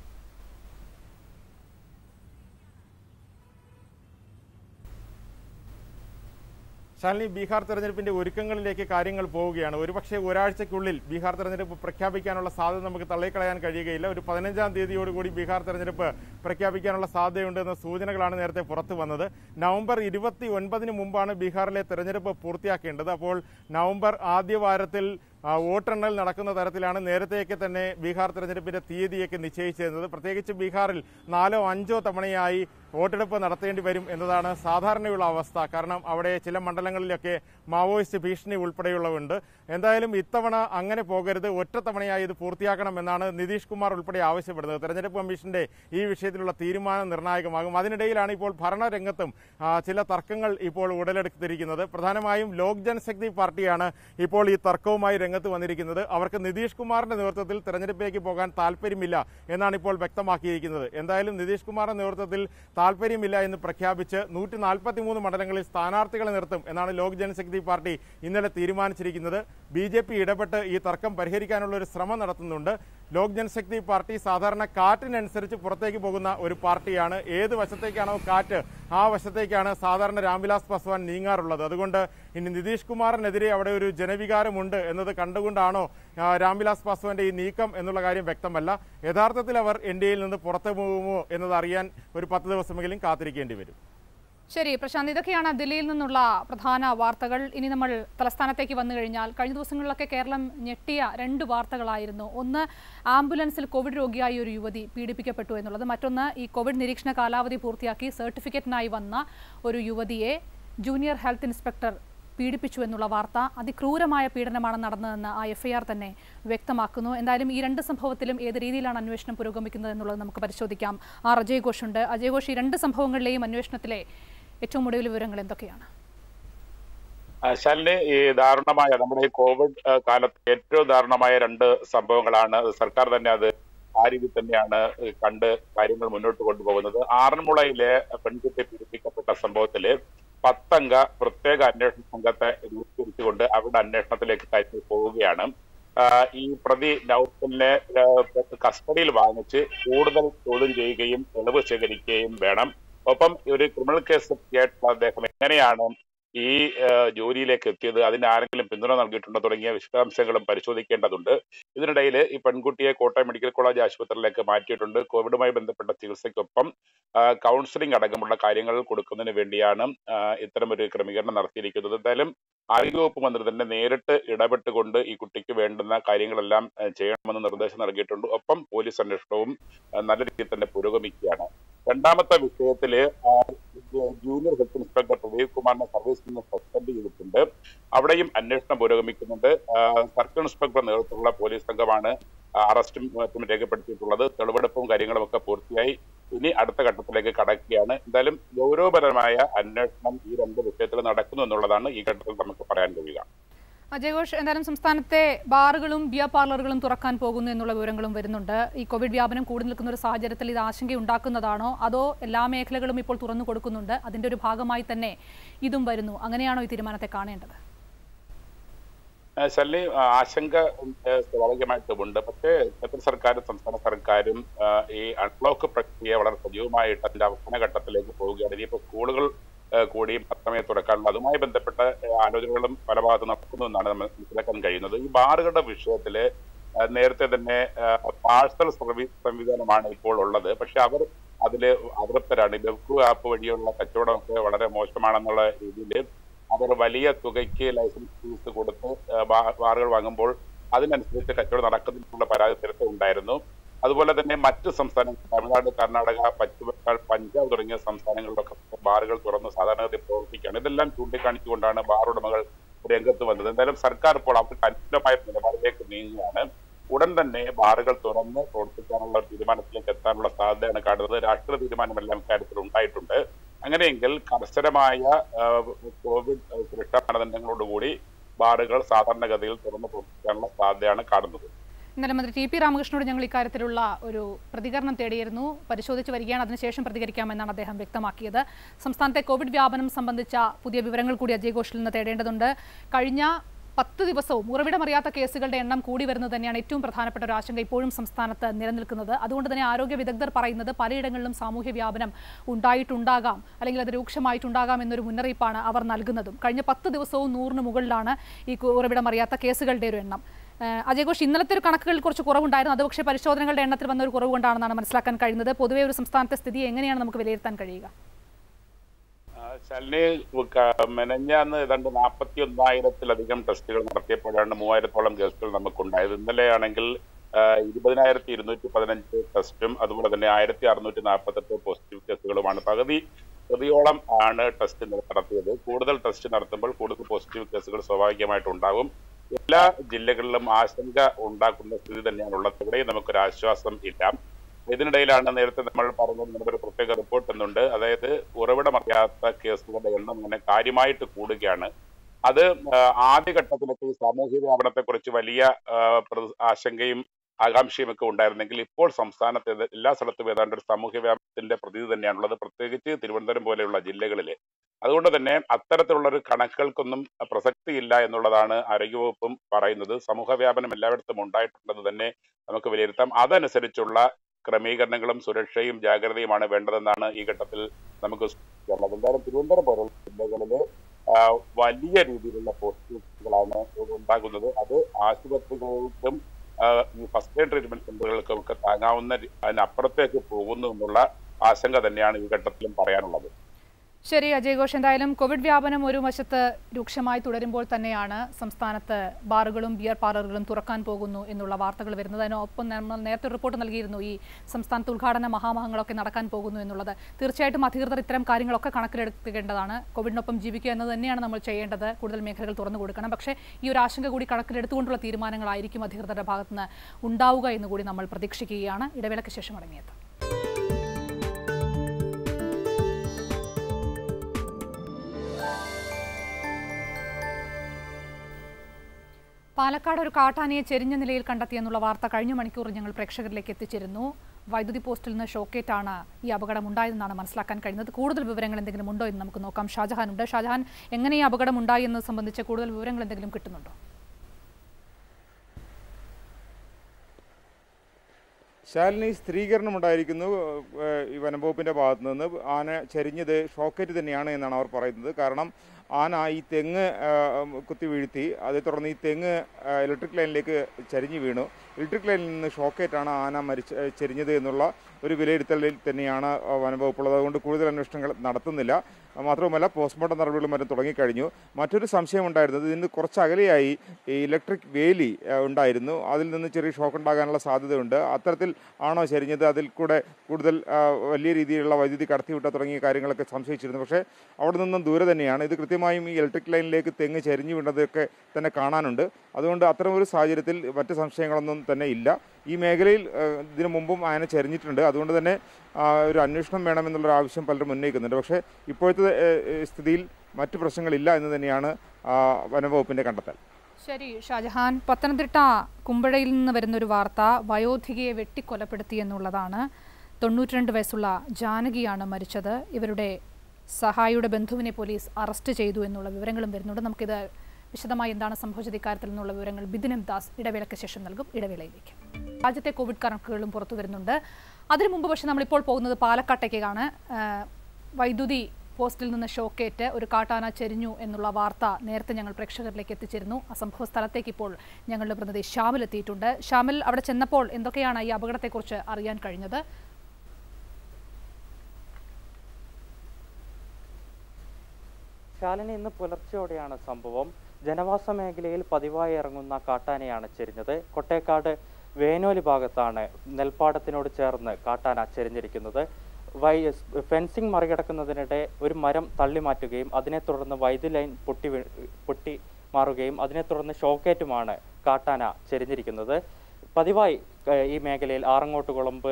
ശാലിനി ബീഹാർ തെരഞ്ഞെടുപ്പിന്റെ ഒരുക്കങ്ങളിലേക്ക് കാര്യങ്ങൾ പോവുകയാണ് ഒരുപക്ഷെ ഒരാഴ്ചയ്ക്കുള്ളിൽ ബീഹാർ തെരഞ്ഞെടുപ്പ് പ്രഖ്യാപിക്കാനുള്ള സാധ്യത നമുക്ക് തള്ളിക്കളയാൻ കഴിയുകയില്ല ഒരു പതിനഞ്ചാം തീയതിയോടുകൂടി ബീഹാർ തെരഞ്ഞെടുപ്പ് പ്രഖ്യാപിക്കാനുള്ള സാധ്യതയുണ്ടെന്ന സൂചനകളാണ് നേരത്തെ പുറത്തു വന്നത് നവംബർ ഇരുപത്തി ഒൻപതിന് മുമ്പാണ് ബീഹാറിലെ തെരഞ്ഞെടുപ്പ് പൂർത്തിയാക്കേണ്ടത് അപ്പോൾ നവംബർ ആദ്യ വാരത്തിൽ ആ, വോട്ടെണ്ണൽ നടക്കുന്ന തരത്തിലാണ് നേരത്തെയൊക്കെ തന്നെ ബീഹാർ തെരഞ്ഞെടുപ്പിന്റെ തീയതിയൊക്കെ നിശ്ചയിച്ചിരുന്നത് പ്രത്യേകിച്ച് ബീഹാറിൽ നാലോ അഞ്ചോ തവണയായി വോട്ടെടുപ്പ് നടത്തേണ്ടി വരും എന്നതാണ് സാധാരണയുള്ള അവസ്ഥ കാരണം അവിടെ ചില മണ്ഡലങ്ങളിലൊക്കെ മാവോയിസ്റ്റ് ഭീഷണി ഉൾപ്പെടെയുള്ളവുണ്ട് എന്തായാലും ഇത്തവണ അങ്ങനെ പോകരുത് ഒറ്റത്തവണയായി ഇത് പൂർത്തിയാക്കണമെന്നാണ് നിതീഷ് കുമാർ ഉൾപ്പെടെ ആവശ്യപ്പെടുന്നത് തെരഞ്ഞെടുപ്പ് കമ്മീഷന്റെ ഈ വിഷയത്തിലുള്ള തീരുമാനം നിർണായകമാകും അതിനിടയിലാണ് ഇപ്പോൾ ഭരണരംഗത്തും ആ, ചില തർക്കങ്ങൾ ഇപ്പോൾ ഉടലെടുത്തിരിക്കുന്നത് പ്രധാനമായും ലോക് ജനശക്തി പാർട്ടിയാണ് ഇപ്പോൾ ഈ തർക്കവുമായി രംഗത്ത് വന്നിരിക്കുന്നത് അവർക്ക് നിതീഷ് കുമാറിന്റെ നേതൃത്വത്തിൽ തെരഞ്ഞെടുപ്പിലേക്ക് പോകാൻ താല്പര്യമില്ല എന്നാണ് ഇപ്പോൾ വ്യക്തമാക്കിയിരിക്കുന്നത് എന്തായാലും നിതീഷ് കുമാറിന്റെ നേതൃത്വത്തിൽ താല്പര്യമില്ല എന്ന് പ്രഖ്യാപിച്ച് നൂറ്റി നാൽപ്പത്തി മൂന്ന് മണ്ഡലങ്ങളിൽ സ്ഥാനാർത്ഥികളെ നിർത്തും എന്നാണ് ലോക് ജനശക്തി പാർട്ടി ഇന്നലെ തീരുമാനിച്ചിരിക്കുന്നത് ബി ജെ പി ഇടപെട്ട് ഈ തർക്കം പരിഹരിക്കാനുള്ള ഒരു ശ്രമം നടത്തുന്നുണ്ട് ലോക് ജനശക്തി പാർട്ടി സാധാരണ കാറ്റിനനുസരിച്ച് പുറത്തേക്ക് പോകുന്ന ഒരു പാർട്ടിയാണ് ഏത് വശത്തേക്കാണോ കാറ്റ് ആ വശത്തേക്കാണ് സാധാരണ രാംവിലാസ് പാസ്വാൻ നീങ്ങാറുള്ളത് അതുകൊണ്ട് ഇനി നിതീഷ് കുമാറിനെതിരെ അവിടെ ഒരു ജനവികാരമുണ്ട് എന്നത് കണ്ടുകൊണ്ടാണോ ആ, രാംവിലാസ് പാസ്വാന്റെ ഈ നീക്കം എന്നുള്ള കാര്യം വ്യക്തമല്ല യഥാർത്ഥത്തിൽ അവർ എൻ ഡി എയിൽ നിന്ന് പുറത്തു പോകുമോ എന്നത് അറിയാൻ ഒരു പത്ത് ദിവസമെങ്കിലും കാത്തിരിക്കേണ്ടി വരും ശരി പ്രശാന്ത് ഇതൊക്കെയാണ് ദില്ലിയിൽ നിന്നുള്ള പ്രധാന വാർത്തകൾ ഇനി നമ്മൾ തലസ്ഥാനത്തേക്ക് വന്നു കഴിഞ്ഞാൽ കഴിഞ്ഞ ദിവസങ്ങളിലൊക്കെ കേരളം ഞെട്ടിയ രണ്ട് വാർത്തകളായിരുന്നു ഒന്ന് ആംബുലൻസിൽ കോവിഡ് രോഗിയായ ഒരു യുവതി പീഡിപ്പിക്കപ്പെട്ടു എന്നുള്ളത് മറ്റൊന്ന് ഈ കോവിഡ് നിരീക്ഷണ കാലാവധി പൂർത്തിയാക്കി സർട്ടിഫിക്കറ്റിനായി വന്ന ഒരു യുവതിയെ ജൂനിയർ ഹെൽത്ത് ഇൻസ്പെക്ടർ പീഡിപ്പിച്ചു എന്നുള്ള വാർത്ത അതിക്രൂരമായ പീഡനമാണ് നടന്നതെന്ന് ആ എഫ്ഐആർ തന്നെ വ്യക്തമാക്കുന്നു എന്തായാലും ഈ രണ്ട് സംഭവത്തിലും ഏത് രീതിയിലാണ് അന്വേഷണം പുരോഗമിക്കുന്നത് എന്നുള്ളത് നമുക്ക് പരിശോധിക്കാം ആർ അജയ് ഘോഷ് ഉണ്ട് അജയ് ഘോഷ് ഈ രണ്ട് സംഭവങ്ങളിലെയും അന്വേഷണത്തിലെ ഏറ്റവും ഒടുവിൽ വിവരങ്ങൾ എന്തൊക്കെയാണ് ആ, ശാലിനി ഈ ദാരുണമായ നമ്മുടെ ഈ കോവിഡ് ആ, കാലത്ത് ഏറ്റവും ദാരുണമായ രണ്ട് സംഭവങ്ങളാണ് സർക്കാർ തന്നെ അത് ആ രീതിയിൽ തന്നെയാണ് ഏഹ്, കണ്ട് കാര്യങ്ങൾ മുന്നോട്ട് കൊണ്ടുപോകുന്നത് ആറന്മുളയിലെ പെൺകുട്ടി പീഡിപ്പിക്കപ്പെട്ട സംഭവത്തില് പത്തംഗ പ്രത്യേക അന്വേഷണ സംഘത്തെ രൂപീകരിച്ചുകൊണ്ട് അവരുടെ അന്വേഷണത്തിലേക്ക് കാര്യങ്ങൾ പോവുകയാണ് ആ, ഈ പ്രതി നൌഫലിനെ ആ, കസ്റ്റഡിയിൽ വാങ്ങിച്ച് കൂടുതൽ ചോദ്യം ചെയ്യുകയും തെളിവ് ശേഖരിക്കുകയും വേണം ഒപ്പം ഒരു ക്രിമിനൽ കേസ് ആയിട്ടുള്ള അദ്ദേഹം എങ്ങനെയാണ് ഈ ആ, ജോലിയിലേക്ക് എത്തിയത് അതിന് ആരെങ്കിലും പിന്തുണ നൽകിയിട്ടുണ്ടോ തുടങ്ങിയ വിശദാംശങ്ങളും പരിശോധിക്കേണ്ടതുണ്ട് ഇതിനിടയിൽ ഈ പെൺകുട്ടിയെ കോട്ടയം മെഡിക്കൽ കോളേജ് ആശുപത്രിയിലേക്ക് മാറ്റിയിട്ടുണ്ട് കോവിഡുമായി ബന്ധപ്പെട്ട ചികിത്സയ്ക്കൊപ്പം ആ, കൗൺസിലിംഗ് അടക്കമുള്ള കാര്യങ്ങൾ കൊടുക്കുന്നതിന് വേണ്ടിയാണ് ആ, ഇത്തരമൊരു ക്രമീകരണം നടത്തിയിരിക്കുന്നത് എന്തായാലും ആരോഗ്യവകുപ്പ് മന്ത്രി തന്നെ നേരിട്ട് ഇടപെട്ടുകൊണ്ട് ഈ കുട്ടിക്ക് വേണ്ടുന്ന കാര്യങ്ങളെല്ലാം ആ, ചെയ്യണമെന്ന് നിർദ്ദേശം നൽകിയിട്ടുണ്ട് ഒപ്പം പോലീസ് അന്വേഷണവും ആ, നല്ല രീതിയിൽ തന്നെ പുരോഗമിക്കുകയാണ് രണ്ടാമത്തെ വിഷയത്തില് ആ, ജൂനിയർ ഹെൽത്ത് ഇൻസ്പെക്ടർ പ്രദീപ് കുമാറിനെ സർവീസിൽ നിന്ന് സസ്പെൻഡ് ചെയ്തിട്ടുണ്ട് അവിടെയും അന്വേഷണം പുരോഗമിക്കുന്നുണ്ട് ആ, സർക്കിൾ ഇൻസ്പെക്ടർ നേതൃത്വത്തിലുള്ള പോലീസ് സംഘമാണ് ആ, അറസ്റ്റും മറ്റും രേഖപ്പെടുത്തിയിട്ടുള്ളത് തെളിവെടുപ്പും കാര്യങ്ങളും ഒക്കെ പൂർത്തിയായി ഇനി അടുത്ത ഘട്ടത്തിലേക്ക് കടക്കുകയാണ് എന്തായാലും ഗൗരവപരമായ അന്വേഷണം ഈ രണ്ട് വിഷയത്തിൽ നടക്കുന്നു എന്നുള്ളതാണ് ഈ ഘട്ടത്തിൽ നമുക്ക് പറയാൻ കഴിയുക അജയ് ഘോഷ് എന്തായാലും സംസ്ഥാനത്തെ ബാറുകളും ബിയർ പാർലറുകളും തുറക്കാൻ പോകുന്നു എന്നുള്ള വിവരങ്ങളും വരുന്നുണ്ട് ഈ കോവിഡ് വ്യാപനം കൂടി നിൽക്കുന്ന ഒരു സാഹചര്യത്തിൽ ഇത് ആശങ്കയുണ്ടാക്കുന്നതാണോ അതോ എല്ലാ മേഖലകളും ഇപ്പോൾ തുറന്നു കൊടുക്കുന്നുണ്ട് അതിന്റെ ഒരു ഭാഗമായി തന്നെ ഇതും വരുന്നു അങ്ങനെയാണോ ഈ തീരുമാനത്തെ കാണേണ്ടത് ശല്യ ആശങ്ക ഏഹ്, സ്വാഭാവികമായിട്ടുമുണ്ട് പക്ഷേ കേന്ദ്ര സർക്കാരും സംസ്ഥാന സർക്കാരും ആഹ്, ഈ അൺലോക്ക് പ്രക്രിയ വളരെ സജീവമായിട്ട് അതിന്റെ അവസാന ഘട്ടത്തിലേക്ക് പോവുകയാണ് ഇനിയിപ്പോൾ സ്കൂളുകൾ ഏഹ്, കൂടി മാത്രമേ തുറക്കാനുള്ളൂ അതുമായി ബന്ധപ്പെട്ട ഏഹ്, ആലോചനകളും പല ഭാഗത്ത് നടക്കുന്നു എന്നാണ് നമ്മൾ മനസ്സിലാക്കാൻ കഴിയുന്നത് ഈ ബാറുകളുടെ വിഷയത്തില് ആഹ്, നേരത്തെ തന്നെ പാഴ്സൽ സർവീസ് സംവിധാനമാണ് ഇപ്പോൾ ഉള്ളത് പക്ഷെ അവർ അതില് അതൃപ്തരാണ് ഈ ബെവ്കു ആപ്പ് വഴിയുള്ള കച്ചവടമൊക്കെ വളരെ മോശമാണെന്നുള്ള രീതിയിൽ അവർ വലിയ തുകയ്ക്ക് ലൈസൻസ് ഫീസ് കൊടുത്ത് ആ, ബാ- ബാറുകൾ വാങ്ങുമ്പോൾ അതിനനുസരിച്ച് കച്ചവടം നടക്കുന്നില്ല പരാതി നേരത്തെ ഉണ്ടായിരുന്നു അതുപോലെ തന്നെ മറ്റ് സംസ്ഥാനങ്ങൾ തമിഴ്നാട് കർണാടക പശ്ചിമ ബംഗാൾ പഞ്ചാബ് തുടങ്ങിയ സംസ്ഥാനങ്ങളിലൊക്കെ ബാറുകൾ തുറന്ന് സാധാരണഗതി പ്രവർത്തിക്കുകയാണ് ഇതെല്ലാം ചൂണ്ടിക്കാണിച്ചുകൊണ്ടാണ് ബാർ ഉടമകൾ രംഗത്ത് വന്നത് എന്തായാലും സർക്കാർ ഇപ്പോൾ അവർക്ക് അനുകൂലമായ നിലപാടിലേക്ക് നീങ്ങുകയാണ് ഉടൻ തന്നെ ബാറുകൾ തുറന്ന് പ്രവർത്തിക്കാനുള്ള ഒരു തീരുമാനത്തിലേക്ക് എത്താനുള്ള സാധ്യതയാണ് കാണുന്നത് രാഷ്ട്രീയ തീരുമാനമെല്ലാം ഇക്കാര്യത്തിൽ ഉണ്ടായിട്ടുണ്ട് അങ്ങനെയെങ്കിൽ കർശനമായ ആ, കോവിഡ് ആ, സുരക്ഷാ മാനദണ്ഡങ്ങളോടുകൂടി ബാറുകൾ സാധാരണഗതിയിൽ തുറന്ന് പ്രവർത്തിക്കാനുള്ള സാധ്യതയാണ് കാണുന്നത് ഇന്നലെ മന്ത്രി ടി പി രാമകൃഷ്ണനോട് ഞങ്ങൾ ഇക്കാര്യത്തിലുള്ള ഒരു പ്രതികരണം തേടിയിരുന്നു പരിശോധിച്ച് വരികയാണ് അതിനുശേഷം പ്രതികരിക്കാമെന്നാണ് അദ്ദേഹം വ്യക്തമാക്കിയത് സംസ്ഥാനത്തെ കോവിഡ് വ്യാപനം സംബന്ധിച്ച പുതിയ വിവരങ്ങൾ കൂടി അജയ് ഘോഷിൽ നിന്ന് തേടേണ്ടതുണ്ട് കഴിഞ്ഞ പത്ത് ദിവസവും ഉറവിടമറിയാത്ത കേസുകളുടെ എണ്ണം കൂടി വരുന്നത് തന്നെയാണ് ഏറ്റവും പ്രധാനപ്പെട്ട ഒരു ആശങ്ക ഇപ്പോഴും സംസ്ഥാനത്ത് നിലനിൽക്കുന്നത് അതുകൊണ്ട് തന്നെ ആരോഗ്യ വിദഗ്ധർ പറയുന്നത് പലയിടങ്ങളിലും സാമൂഹ്യ വ്യാപനം ഉണ്ടായിട്ടുണ്ടാകാം അല്ലെങ്കിൽ അത് രൂക്ഷമായിട്ടുണ്ടാകാം എന്നൊരു മുന്നറിയിപ്പാണ് അവർ നൽകുന്നതും കഴിഞ്ഞ പത്ത് ദിവസവും നൂറിന് മുകളിലാണ് ഈ കു- ഉറവിടമറിയാത്ത കേസുകളുടെ ഒരു എണ്ണം ഏഹ് അജയ് ഘോഷ് ഇന്നലത്തെ ഒരു കണക്കുകളിൽ കുറച്ച് കുറവുണ്ടായിരുന്നു അത് പക്ഷേ പരിശോധനകളുടെ എണ്ണത്തിൽ വന്ന ഒരു കുറവ് കൊണ്ടാണെന്നാണ് മനസ്സിലാക്കാൻ കഴിയുന്നത് പൊതുവെ ഒരു സംസ്ഥാനത്തെ സ്ഥിതി എങ്ങനെയാണ് നമുക്ക് വിലയിരുത്താൻ കഴിയുക ആ, ശാലിനി ക- മെനഞ്ഞാന്ന് ഏതാണ്ട് നാൽപ്പത്തി ഒന്നായിരത്തിലധികം ടെസ്റ്റുകൾ നടത്തിയപ്പോഴാണ് മൂവായിരത്തോളം കേസുകൾ നമുക്കുണ്ടായത് ഇന്നലെയാണെങ്കിൽ ആ, ഇരുപതിനായിരത്തി ഇരുന്നൂറ്റി പതിനഞ്ച് ടെസ്റ്റും അതുപോലെ തന്നെ ആയിരത്തി അറുന്നൂറ്റി നാൽപ്പത്തെട്ട് പോസിറ്റീവ് കേസുകളുമാണ് പകുതി പകുതിയോളം ആണ് ടെസ്റ്റ് നടത്തിയത് കൂടുതൽ ടെസ്റ്റ് നടത്തുമ്പോൾ കൂടുതൽ പോസിറ്റീവ് കേസുകൾ സ്വാഭാവികമായിട്ട് ഉണ്ടാകും എല്ലാ ജില്ലകളിലും ആശങ്ക ഉണ്ടാക്കുന്ന സ്ഥിതി തന്നെയാണ് ഉള്ളത് ഇവിടെയും നമുക്കൊരു ആശ്വാസം ഇല്ല ഇതിനിടയിലാണ് നേരത്തെ നമ്മൾ പറഞ്ഞത് നമുക്കൊരു പ്രത്യേക റിപ്പോർട്ട് എന്നുണ്ട് അതായത് ഉറവിടമറിയാത്ത കേസുകളുടെ എണ്ണം ഇങ്ങനെ കാര്യമായിട്ട് കൂടുകയാണ് അത് ആ, ആദ്യഘട്ടത്തിലൊക്കെ ഈ സാമൂഹ്യ വ്യാപനത്തെ കുറിച്ച് വലിയ ആ, പ്ര- ആശങ്കയും ആകാംക്ഷയും ഒക്കെ ഉണ്ടായിരുന്നെങ്കിൽ ഇപ്പോൾ സംസ്ഥാനത്ത് ഇത് എല്ലാ സ്ഥലത്തും ഏതാണ്ട് ഒരു സാമൂഹ്യ വ്യാപനത്തിന്റെ പ്രതീതി തന്നെയാണുള്ളത് പ്രത്യേകിച്ച് തിരുവനന്തപുരം പോലെയുള്ള ജില്ലകളിൽ അതുകൊണ്ട് തന്നെ അത്തരത്തിലുള്ള ഒരു കണക്കുകൾക്കൊന്നും പ്രസക്തിയില്ല എന്നുള്ളതാണ് ആരോഗ്യവകുപ്പും പറയുന്നത് സമൂഹ വ്യാപനം എല്ലായിടത്തും ഉണ്ടായിട്ടുണ്ടെന്ന് തന്നെ നമുക്ക് വിലയിരുത്താം അതനുസരിച്ചുള്ള ക്രമീകരണങ്ങളും സുരക്ഷയും ജാഗ്രതയുമാണ് വേണ്ടതെന്നാണ് ഈ ഘട്ടത്തിൽ നമുക്ക് സൂചിപ്പിക്കാനുള്ളത് എന്തായാലും തിരുവനന്തപുരം പോലുള്ള ജില്ലകളില് ആ, വലിയ രീതിയിലുള്ള പോസിറ്റീവുകളാണ് ഉണ്ടാകുന്നത് അത് ആശുപത്രികൾക്കും ആ, ഈ ഫസ്റ്റ് എയ്ഡ് ട്രീറ്റ്മെന്റ് സെന്ററുകൾക്കും ഒക്കെ താങ്ങാവുന്ന രി- അതിനപ്പുറത്തേക്ക് പോകുന്നു എന്നുള്ള ആശങ്ക തന്നെയാണ് ഈ ഘട്ടത്തിലും പറയാനുള്ളത് ശരി അജയ് ഘോഷ് എന്തായാലും കോവിഡ് വ്യാപനം ഒരു വശത്ത് രൂക്ഷമായി തുടരുമ്പോൾ തന്നെയാണ് സംസ്ഥാനത്ത് ബാറുകളും ബിയർ പാർലറുകളും തുറക്കാൻ പോകുന്നു എന്നുള്ള വാർത്തകൾ വരുന്നത് അതിനൊപ്പം നമ്മൾ നേരത്തെ റിപ്പോർട്ട് നൽകിയിരുന്നു ഈ സംസ്ഥാനത്ത് ഉദ്ഘാടന മഹാമഹങ്ങളൊക്കെ നടക്കാൻ പോകുന്നു എന്നുള്ളത് തീർച്ചയായിട്ടും അധികൃതർ ഇത്തരം കാര്യങ്ങളൊക്കെ കണക്കിലെടുക്കേണ്ടതാണ് കോവിഡിനൊപ്പം ജീവിക്കുക എന്നത് തന്നെയാണ് നമ്മൾ ചെയ്യേണ്ടത് കൂടുതൽ മേഖലകൾ തുറന്നു കൊടുക്കണം പക്ഷേ ഈ ഒരു ആശങ്ക കൂടി കണക്കിലെടുത്തുകൊണ്ടുള്ള തീരുമാനങ്ങളായിരിക്കും അധികൃതരുടെ ഭാഗത്തുനിന്ന് ഉണ്ടാവുക എന്ന് കൂടി നമ്മൾ പ്രതീക്ഷിക്കുകയാണ് ഇടവേളയ്ക്ക് ശേഷം മടങ്ങിയെത്താം പാലക്കാട് ഒരു കാട്ടാനയെ ചെരിഞ്ഞ നിലയിൽ കണ്ടെത്തിയെന്നുള്ള വാർത്ത കഴിഞ്ഞ മണിക്കൂർ ഞങ്ങൾ പ്രേക്ഷകരിലേക്ക് എത്തിച്ചിരുന്നു വൈദ്യുതി പോസ്റ്റിൽ നിന്ന് ഷോക്കേറ്റാണ് ഈ അപകടം ഉണ്ടായതെന്നാണ് മനസ്സിലാക്കാൻ കഴിയുന്നത് കൂടുതൽ വിവരങ്ങൾ എന്തെങ്കിലും ഉണ്ടോ എന്ന് നമുക്ക് നോക്കാം ഷാജഹാൻ ഉണ്ട് ഷാജഹാൻ എങ്ങനെ ഈ അപകടം ഉണ്ടായി എന്നത് സംബന്ധിച്ച് കൂടുതൽ വിവരങ്ങൾ എന്തെങ്കിലും കിട്ടുന്നുണ്ടോ ശാലിനി സ്ഥിരീകരണം ഉണ്ടായിരിക്കുന്നു ഏഹ്, ഈ വനംവകുപ്പിന്റെ ഭാഗത്തു നിന്ന് ആന ചരിഞ്ഞത് ഷോക്കേറ്റ് തന്നെയാണ് എന്നാണ് അവർ പറയുന്നത് കാരണം ആന ഈ തെങ്ങ് ഏഹ്, കുത്തി വീഴ്ത്തി അതേ തുടർന്ന് ഈ തെങ്ങ് ഏഹ്, ഇലക്ട്രിക് ലൈനിലേക്ക് ചരിഞ്ഞു വീണു ഇലക്ട്രിക് ലൈനിൽ നിന്ന് ഷോക്കേറ്റാണ് ആന മരിച്ച ഏഹ്, ചെരിഞ്ഞത് എന്നുള്ള ഒരു വിലയിരുത്തലിൽ തന്നെയാണ് ഏഹ്, വനംവകുപ്പുള്ളത് അതുകൊണ്ട് കൂടുതൽ അന്വേഷണങ്ങൾ നടത്തുന്നില്ല മാത്രവുമല്ല പോസ്റ്റ്മോർട്ടം നടപടികളും മറ്റും തുടങ്ങിക്കഴിഞ്ഞു മറ്റൊരു സംശയം ഉണ്ടായിരുന്നത് ഇതിന് കുറച്ച് അകലെയായി ഈ ഇലക്ട്രിക് വേലി ഏഹ്, ഉണ്ടായിരുന്നു അതിൽ നിന്ന് ചെറിയ ഷോക്ക് ഉണ്ടാകാനുള്ള സാധ്യതയുണ്ട് അത്തരത്തിൽ ആണോ ചരിഞ്ഞത് അതിൽ കൂടെ കൂടുതൽ ആ, വലിയ രീതിയിലുള്ള വൈദ്യുതി കടത്തിവിട്ട തുടങ്ങിയ കാര്യങ്ങളൊക്കെ സംശയിച്ചിരുന്നു പക്ഷേ അവിടെ നിന്നും ദൂരെ തന്നെയാണ് ഇത് കൃത്യമായും ഈ ഇലക്ട്രിക് ലൈനിലേക്ക് തെങ്ങ് ചരിഞ്ഞു വീണതൊക്കെ തന്നെ കാണാനുണ്ട് അതുകൊണ്ട് അത്തരം ഒരു സാഹചര്യത്തിൽ മറ്റ് സംശയങ്ങളൊന്നും തന്നെ ഇല്ല ഈ മേഖലയിൽ ആ, ഇതിനു മുമ്പും ആന ചരിഞ്ഞിട്ടുണ്ട് അതുകൊണ്ട് തന്നെ ആ, ഒരു അന്വേഷണം വേണമെന്നുള്ളൊരു ആവശ്യം പലരും ഉന്നയിക്കുന്നുണ്ട് പക്ഷേ ഇപ്പോഴത്തെ ഏ, ഏ, സ്ഥിതിയിൽ മറ്റ് പ്രശ്നങ്ങളില്ല എന്ന് തന്നെയാണ് ആ, വനംവകുപ്പിൻ്റെ കണ്ടെത്തൽ ശരി ഷാജഹാൻ പത്തനംതിട്ട കുമ്പഴയിൽ നിന്ന് വരുന്നൊരു വാർത്ത വയോധികയെ വെട്ടിക്കൊലപ്പെടുത്തി എന്നുള്ളതാണ് തൊണ്ണൂറ്റിരണ്ട് വയസ്സുള്ള ജാനകിയാണ് മരിച്ചത് ഇവരുടെ സഹായിയുടെ ബന്ധുവിനെ പോലീസ് അറസ്റ്റ് ചെയ്തു എന്നുള്ള വിവരങ്ങളും വരുന്നുണ്ട് നമുക്കിത് വിശദമായി എന്താണ് സംഭവിച്ചത് ഇക്കാര്യത്തിൽ നിന്നുള്ള വിവരങ്ങൾ ബിദിൻ എം ദാസ് ഇടവേളയ്ക്ക് ശേഷം നൽകും ഇടവേളയിലേക്ക് രാജ്യത്തെ കോവിഡ് കണക്കുകളും പുറത്തു വരുന്നുണ്ട് അതിനു മുമ്പ് പക്ഷേ നമ്മളിപ്പോൾ പോകുന്നത് പാലക്കാട്ടേക്കാണ് ആ, വൈദ്യുതി പോസ്റ്റിൽ നിന്ന് ഷോക്കേറ്റ് ഒരു കാട്ടാന ചെരിഞ്ഞു എന്നുള്ള വാർത്ത നേരത്തെ ഞങ്ങൾ പ്രേക്ഷകരിലേക്ക് എത്തിച്ചിരുന്നു ആ സംഭവ സ്ഥലത്തേക്ക് ഇപ്പോൾ ഞങ്ങളുടെ പ്രതിനിധി ഷാമിൽ എത്തിയിട്ടുണ്ട് ഷാമിൽ അവിടെ ചെന്നപ്പോൾ എന്തൊക്കെയാണ് ഈ അപകടത്തെക്കുറിച്ച് അറിയാൻ കഴിഞ്ഞത് ശാലിനി ഇന്ന് പുലർച്ചെയോടെയാണ് സംഭവം ജനവാസ മേഖലയിൽ പതിവായി ഇറങ്ങുന്ന കാട്ടാനയാണ് ചെരിഞ്ഞത് കൊട്ടേക്കാട് വേനോലി ഭാഗത്താണ് നെൽപ്പാടത്തിനോട് ചേർന്ന് കാട്ടാന ചെരിഞ്ഞിരിക്കുന്നത് വൈ ഫെൻസിംഗ് മറികടക്കുന്നതിനിടെ ഒരു മരം തള്ളി മാറ്റുകയും അതിനെ തുടർന്ന് വൈദ്യുതി ലൈൻ പൊട്ടി വീ- പൊട്ടി മാറുകയും അതിനെ തുടർന്ന് ഷോക്കേറ്റുമാണ് കാട്ടാന ചെരിഞ്ഞിരിക്കുന്നത് പതിവായി ഏഹ്, ഈ മേഖലയിൽ ആറങ്ങോട്ട് കുളമ്പ്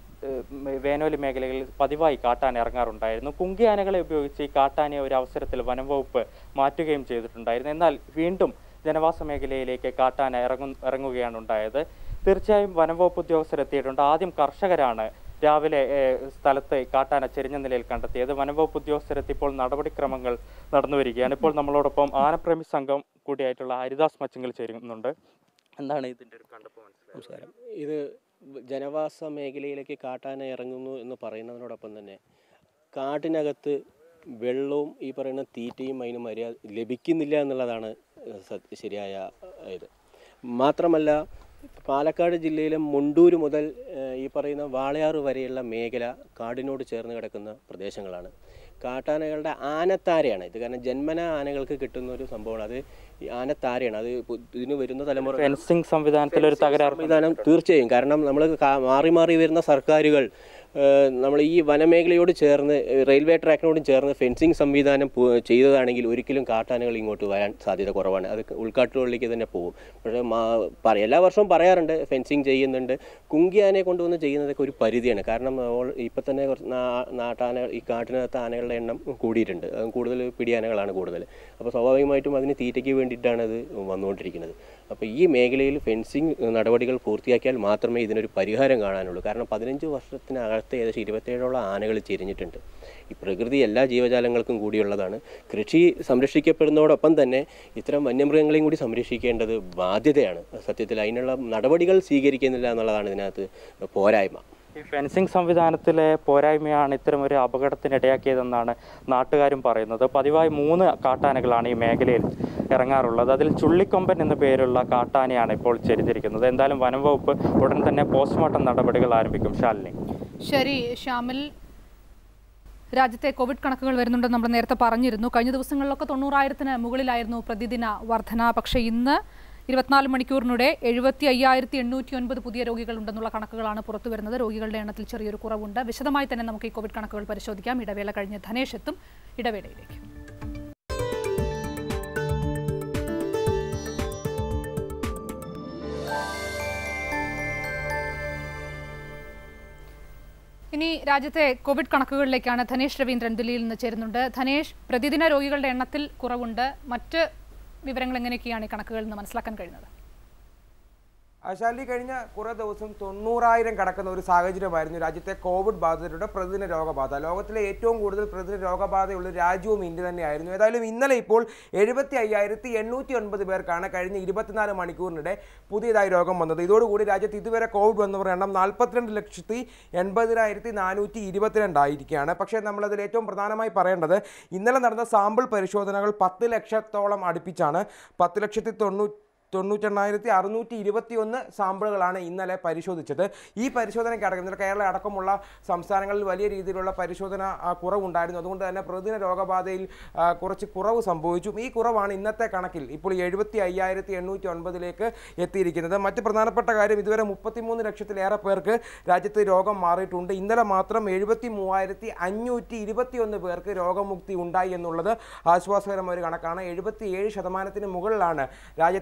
ഏഹ് വേനോലി മേഖലകളിൽ പതിവായി കാട്ടാന ഇറങ്ങാറുണ്ടായിരുന്നു കുങ്കിയാനകളെ ഉപയോഗിച്ച് ഈ കാട്ടാനയെ ഒരു അവസരത്തിൽ വനം വകുപ്പ് മാറ്റുകയും ചെയ്തിട്ടുണ്ടായിരുന്നു എന്നാൽ വീണ്ടും ജനവാസ മേഖലയിലേക്ക് കാട്ടാന ഇറങ്ങു ഇറങ്ങുകയാണ് ഉണ്ടായത് തീർച്ചയായും വനം വകുപ്പ് ഉദ്യോഗസ്ഥർ എത്തിയിട്ടുണ്ട് ആദ്യം കർഷകരാണ് രാവിലെ ഏഹ്, സ്ഥലത്ത് കാട്ടാന ചെരിഞ്ഞ നിലയിൽ കണ്ടെത്തിയത് വനം വകുപ്പ് ഉദ്യോഗസ്ഥരെത്തിയപ്പോൾ നടപടിക്രമങ്ങൾ നടന്നു വരികയാണ് ഇപ്പോൾ നമ്മളോടൊപ്പം ആനപ്രേമി സംഘം കൂടിയായിട്ടുള്ള ഹരിദാസ് മച്ചങ്കൽ ചേരുന്നുണ്ട് എന്താണ് ഇതിന്റെ ഒരു കണ്ടപ്പോൾ മനസ്സിലായത് നമസ്കാരം ഇത് ജനവാസ മേഖലയിലേക്ക് കാട്ടാന ഇറങ്ങുന്നു എന്ന് പറയുന്നതിനോടൊപ്പം തന്നെ കാട്ടിനകത്ത് വെള്ളവും ഈ പറയുന്ന തീറ്റയും അതിന് മര്യാദ ലഭിക്കുന്നില്ല എന്നുള്ളതാണ് സത്യ- ശരിയായ ഏഹ്, ഇത് മാത്രമല്ല പാലക്കാട് ജില്ലയിലെ മുണ്ടൂര് മുതൽ ഏഹ്, ഈ പറയുന്ന വാളയാറ് വരെയുള്ള മേഖല കാടിനോട് ചേർന്ന് കിടക്കുന്ന പ്രദേശങ്ങളാണ് കാട്ടാനകളുടെ ആനത്താരയാണ് ഇത് കാരണം ജന്മന ആനകൾക്ക് കിട്ടുന്ന ഒരു സംഭവമാണ് അത് ഈ ആനത്താരയാണ് അത് ഇപ്പൊ ഇതിന് വരുന്ന തലമുറ ഫെൻസിംഗ് സംവിധാനത്തിൽ ഒരു തകരാറ് സംവിധാനം തീർച്ചയായും കാരണം നമ്മൾ മാറി മാറി വരുന്ന സർക്കാരുകൾ നമ്മൾ ഈ വനമേഖലയോട് ചേർന്ന് ഏഹ്, റെയിൽവേ ട്രാക്കിനോടും ചേർന്ന് ഫെൻസിങ് സംവിധാനം പു- ചെയ്തതാണെങ്കിൽ ഒരിക്കലും കാട്ടാനകൾ ഇങ്ങോട്ട് വരാൻ സാധ്യത കുറവാണ് അത് ഉൾക്കാട്ടുകളിലേക്ക് തന്നെ പോകും പക്ഷേ മാ- പറ- എല്ലാ വർഷവും പറയാറുണ്ട് ഫെൻസിങ് ചെയ്യുന്നുണ്ട് കുങ്കിയാനെ കൊണ്ടുവന്ന് ചെയ്യുന്നതൊക്കെ ഒരു പരിധിയാണ് കാരണം ഓൾ- ഇപ്പം തന്നെ കുറച്ച് നാ- നാട്ടാന ഈ കാട്ടിനകത്ത് ആനകളുടെ എണ്ണം കൂടിയിട്ടുണ്ട് അത് കൂടുതൽ പിടിയാനകളാണ് കൂടുതൽ അപ്പോൾ സ്വാഭാവികമായിട്ടും അതിന് തീറ്റയ്ക്ക് വേണ്ടിയിട്ടാണ് അത് വന്നുകൊണ്ടിരിക്കുന്നത് അപ്പോൾ ഈ മേഖലയിൽ ഫെൻസിങ് നടപടികൾ പൂർത്തിയാക്കിയാൽ മാത്രമേ ഇതിനൊരു പരിഹാരം കാണാനുള്ളൂ കാരണം പതിനഞ്ച് വർഷത്തിനകത്ത് ഏകദേശം ഇരുപത്തേഴോളം ആനകൾ ചെരിഞ്ഞിട്ടുണ്ട് ഈ പ്രകൃതി എല്ലാ ജീവജാലങ്ങൾക്കും കൂടിയുള്ളതാണ് കൃഷി സംരക്ഷിക്കപ്പെടുന്നതോടൊപ്പം തന്നെ ഇത്തരം വന്യമൃഗങ്ങളെയും കൂടി സംരക്ഷിക്കേണ്ടത് ബാധ്യതയാണ് സത്യത്തിൽ അതിനുള്ള നടപടികൾ സ്വീകരിക്കുന്നില്ല എന്നുള്ളതാണ് ഇതിനകത്ത് പോരായ്മ ഈ ഫെൻസിംഗ് സംവിധാനത്തിലെ പോരായ്മയാണ് ഇത്തരം ഒരു അപകടത്തിനിടയാക്കിയതെന്നാണ് നാട്ടുകാരും പറയുന്നത് പതിവായി മൂന്ന് കാട്ടാനകളാണ് ഈ മേഖലയിൽ ഇറങ്ങാറുള്ളത് അതിൽ ചുള്ളിക്കൊമ്പൻ എന്ന പേരുള്ള കാട്ടാനയാണ് ഇപ്പോൾ ചെരിഞ്ഞിരിക്കുന്നത് എന്തായാലും വനം വകുപ്പ് ഉടൻ തന്നെ പോസ്റ്റ്മോർട്ടം നടപടികൾ ആരംഭിക്കും ശാലിനി ശരി ഷ്യാമിൽ രാജ്യത്തെ കോവിഡ് കണക്കുകൾ വരുന്നുണ്ടെന്ന് നമ്മൾ നേരത്തെ പറഞ്ഞിരുന്നു കഴിഞ്ഞ ദിവസങ്ങളിലൊക്കെ തൊണ്ണൂറായിരത്തിന് മുകളിലായിരുന്നു പ്രതിദിന വർധന പക്ഷേ ഇന്ന് ഇരുപത്തിനാല് മണിക്കൂറിനിടെ എഴുപത്തി അയ്യായിരത്തി എണ്ണൂറ്റി ഒൻപത് പുതിയ രോഗികളുണ്ടെന്നുള്ള കണക്കുകളാണ് പുറത്തു വരുന്നത് രോഗികളുടെ എണ്ണത്തിൽ ചെറിയൊരു കുറവുണ്ട് വിശദമായി തന്നെ നമുക്ക് ഈ കോവിഡ് കണക്കുകൾ പരിശോധിക്കാം ഇടവേള കഴിഞ്ഞ് ധനേഷ് എത്തും ഇടവേളയിലേക്ക് ഇനി രാജ്യത്തെ കോവിഡ് കണക്കുകളിലേക്കാണ് ധനേഷ് രവീന്ദ്രൻ ദില്ലിയിൽ നിന്ന് ചേരുന്നുണ്ട് ധനേഷ് പ്രതിദിന രോഗികളുടെ എണ്ണത്തിൽ കുറവുണ്ട് മറ്റ് വിവരങ്ങൾ എങ്ങനെയൊക്കെയാണ് ഈ കണക്കുകളിൽ നിന്ന് മനസ്സിലാക്കാൻ കഴിയുന്നത് ശാലി കഴിഞ്ഞ കുറേ ദിവസം തൊണ്ണൂറായിരം കടക്കുന്ന ഒരു സാഹചര്യമായിരുന്നു രാജ്യത്തെ കോവിഡ് ബാധിതരുടെ പ്രതിദിന രോഗബാധ ലോകത്തിലെ ഏറ്റവും കൂടുതൽ പ്രതിദിന രോഗബാധയുള്ള രാജ്യവും ഇന്ത്യ തന്നെയായിരുന്നു ഏതായാലും ഇന്നലെ ഇപ്പോൾ എഴുപത്തി അയ്യായിരത്തി എണ്ണൂറ്റി ഒൻപത് പേർക്കാണ് കഴിഞ്ഞ ഇരുപത്തിനാല് മണിക്കൂറിനിടെ പുതിയതായി രോഗം വന്നത് ഇതോടുകൂടി രാജ്യത്ത് ഇതുവരെ കോവിഡ് വന്നവരുടെ എണ്ണം നാൽപ്പത്തിരണ്ട് ലക്ഷത്തി എൺപതിനായിരത്തി നാനൂറ്റി ഇരുപത്തിരണ്ടായിരിക്കുകയാണ് പക്ഷേ നമ്മളതിൽ ഏറ്റവും പ്രധാനമായി പറയേണ്ടത് ഇന്നലെ നടന്ന സാമ്പിൾ പരിശോധനകൾ പത്ത് ലക്ഷത്തോളം അടുപ്പിച്ചാണ് പത്ത് ലക്ഷത്തി തൊണ്ണൂറ്റി തൊണ്ണൂറ്റെണ്ണായിരത്തി അറുന്നൂറ്റി ഇരുപത്തി ഒന്ന് സാമ്പിളുകളാണ് ഇന്നലെ പരിശോധിച്ചത് ഈ പരിശോധനയ്ക്ക് അടക്കം ഇന്നലെ കേരള അടക്കമുള്ള സംസ്ഥാനങ്ങളിൽ വലിയ രീതിയിലുള്ള പരിശോധന ആ, കുറവുണ്ടായിരുന്നു അതുകൊണ്ട് തന്നെ പ്രതിദിന രോഗബാധയിൽ ആ, കുറച്ച് കുറവ് സംഭവിച്ചു ഈ കുറവാണ് ഇന്നത്തെ കണക്കിൽ ഇപ്പോൾ എഴുപത്തി അയ്യായിരത്തി എണ്ണൂറ്റി ഒൻപതിലേക്ക് എത്തിയിരിക്കുന്നത് മറ്റ് പ്രധാനപ്പെട്ട കാര്യം ഇതുവരെ മുപ്പത്തിമൂന്ന് ലക്ഷത്തിലേറെ പേർക്ക് രാജ്യത്ത് രോഗം മാറിയിട്ടുണ്ട് ഇന്നലെ മാത്രം എഴുപത്തി മൂവായിരത്തി അഞ്ഞൂറ്റി ഇരുപത്തി ഒന്ന് പേർക്ക് രോഗമുക്തി ഉണ്ടായി എന്നുള്ളത് ആശ്വാസകരമായ ഒരു കണക്കാണ് എഴുപത്തി ഏഴ് ശതമാനത്തിന് മുകളിലാണ് രാജ്യത്തെ നിലവിൽ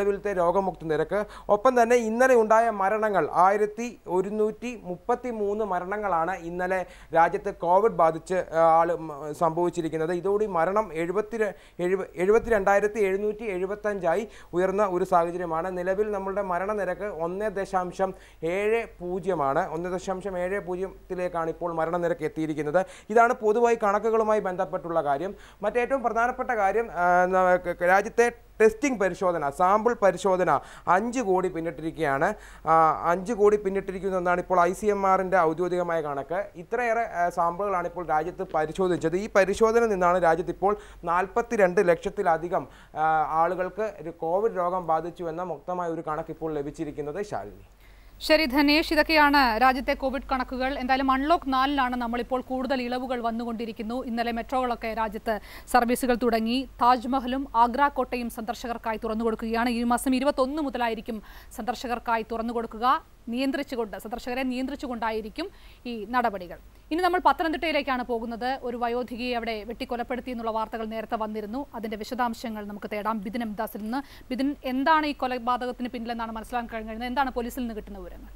നിലവിലത്തെ രോഗമുക്തി നിരക്ക് ഒപ്പം തന്നെ ഇന്നലെ ഉണ്ടായ മരണങ്ങൾ ആയിരത്തി ഒരുന്നൂറ്റി മുപ്പത്തി മൂന്ന് മരണങ്ങളാണ് ഇന്നലെ രാജ്യത്ത് കോവിഡ് ബാധിച്ച് ആ, ആള് മ- സംഭവിച്ചിരിക്കുന്നത് ഇതോടെ മരണം എഴുപത്തി എഴുപ എഴുപത്തി രണ്ടായിരത്തി എഴുന്നൂറ്റി എഴുപത്തഞ്ചായി ഉയർന്ന ഒരു സാഹചര്യമാണ് നിലവിൽ നമ്മളുടെ മരണനിരക്ക് ഒന്ന് ദശാംശം ഏഴ് പൂജ്യമാണ് ഒന്ന് ദശാംശം ഏഴ് പൂജ്യത്തിലേക്കാണ് ഇപ്പോൾ മരണനിരക്ക് എത്തിയിരിക്കുന്നത് ഇതാണ് പൊതുവായി കണക്കുകളുമായി ബന്ധപ്പെട്ടുള്ള കാര്യം മറ്റേറ്റവും പ്രധാനപ്പെട്ട കാര്യം ആ, ന- ക- ക- രാജ്യത്തെ ടെസ്റ്റിംഗ് പരിശോധന സാമ്പിൾ പരിശോധന അഞ്ച് കോടി പിന്നിട്ടിരിക്കുകയാണ് ആ, അഞ്ച് കോടി പിന്നിട്ടിരിക്കുന്നു എന്നാണ് ഇപ്പോൾ ഐ സി എം ആറിൻ്റെ ഔദ്യോഗികമായ കണക്ക് ഇത്രയേറെ ആ, സാമ്പിളുകളാണ് ഇപ്പോൾ രാജ്യത്ത് പരിശോധിച്ചത് ഈ പരിശോധന നിന്നാണ് രാജ്യത്ത് ഇപ്പോൾ നാൽപ്പത്തി രണ്ട് ലക്ഷത്തിലധികം ആ, ആളുകൾക്ക് ഒരു കോവിഡ് രോഗം ബാധിച്ചു എന്ന മുക്തമായ ഒരു കണക്ക് ഇപ്പോൾ ലഭിച്ചിരിക്കുന്നത് ശാലിനി ശരി ധനേഷ് ഇതൊക്കെയാണ് രാജ്യത്തെ കോവിഡ് കണക്കുകൾ എന്തായാലും അൺലോക്ക് നാലിലാണ് നമ്മളിപ്പോൾ കൂടുതൽ ഇളവുകൾ വന്നുകൊണ്ടിരിക്കുന്നു ഇന്നലെ മെട്രോകളൊക്കെ രാജ്യത്ത് സർവീസുകൾ തുടങ്ങി താജ്മഹലും ആഗ്ര കോട്ടയും സന്ദർശകർക്കായി തുറന്നു കൊടുക്കുകയാണ് ഈ മാസം ഇരുപത്തൊന്ന് മുതലായിരിക്കും സന്ദർശകർക്കായി തുറന്നു കൊടുക്കുക നിയന്ത്രിച്ചുകൊണ്ട് സന്ദർശകരെ നിയന്ത്രിച്ചുകൊണ്ടായിരിക്കും ഈ നടപടികൾ ഇനി നമ്മൾ പത്തനംതിട്ടയിലേക്കാണ് പോകുന്നത് ഒരു വയോധികയെ അവിടെ വെട്ടിക്കൊലപ്പെടുത്തി എന്നുള്ള വാർത്തകൾ നേരത്തെ വന്നിരുന്നു അതിന്റെ വിശദാംശങ്ങൾ നമുക്ക് തേടാം ബിദിൻ എംദാസിൽ നിന്ന് ബിദിൻ എന്താണ് ഈ കൊലപാതകത്തിന് പിന്നിലെന്നാണ് മനസ്സിലാക്കാൻ കഴിഞ്ഞത് എന്താണ് പോലീസിൽ നിന്ന് കിട്ടുന്ന വിവരങ്ങൾ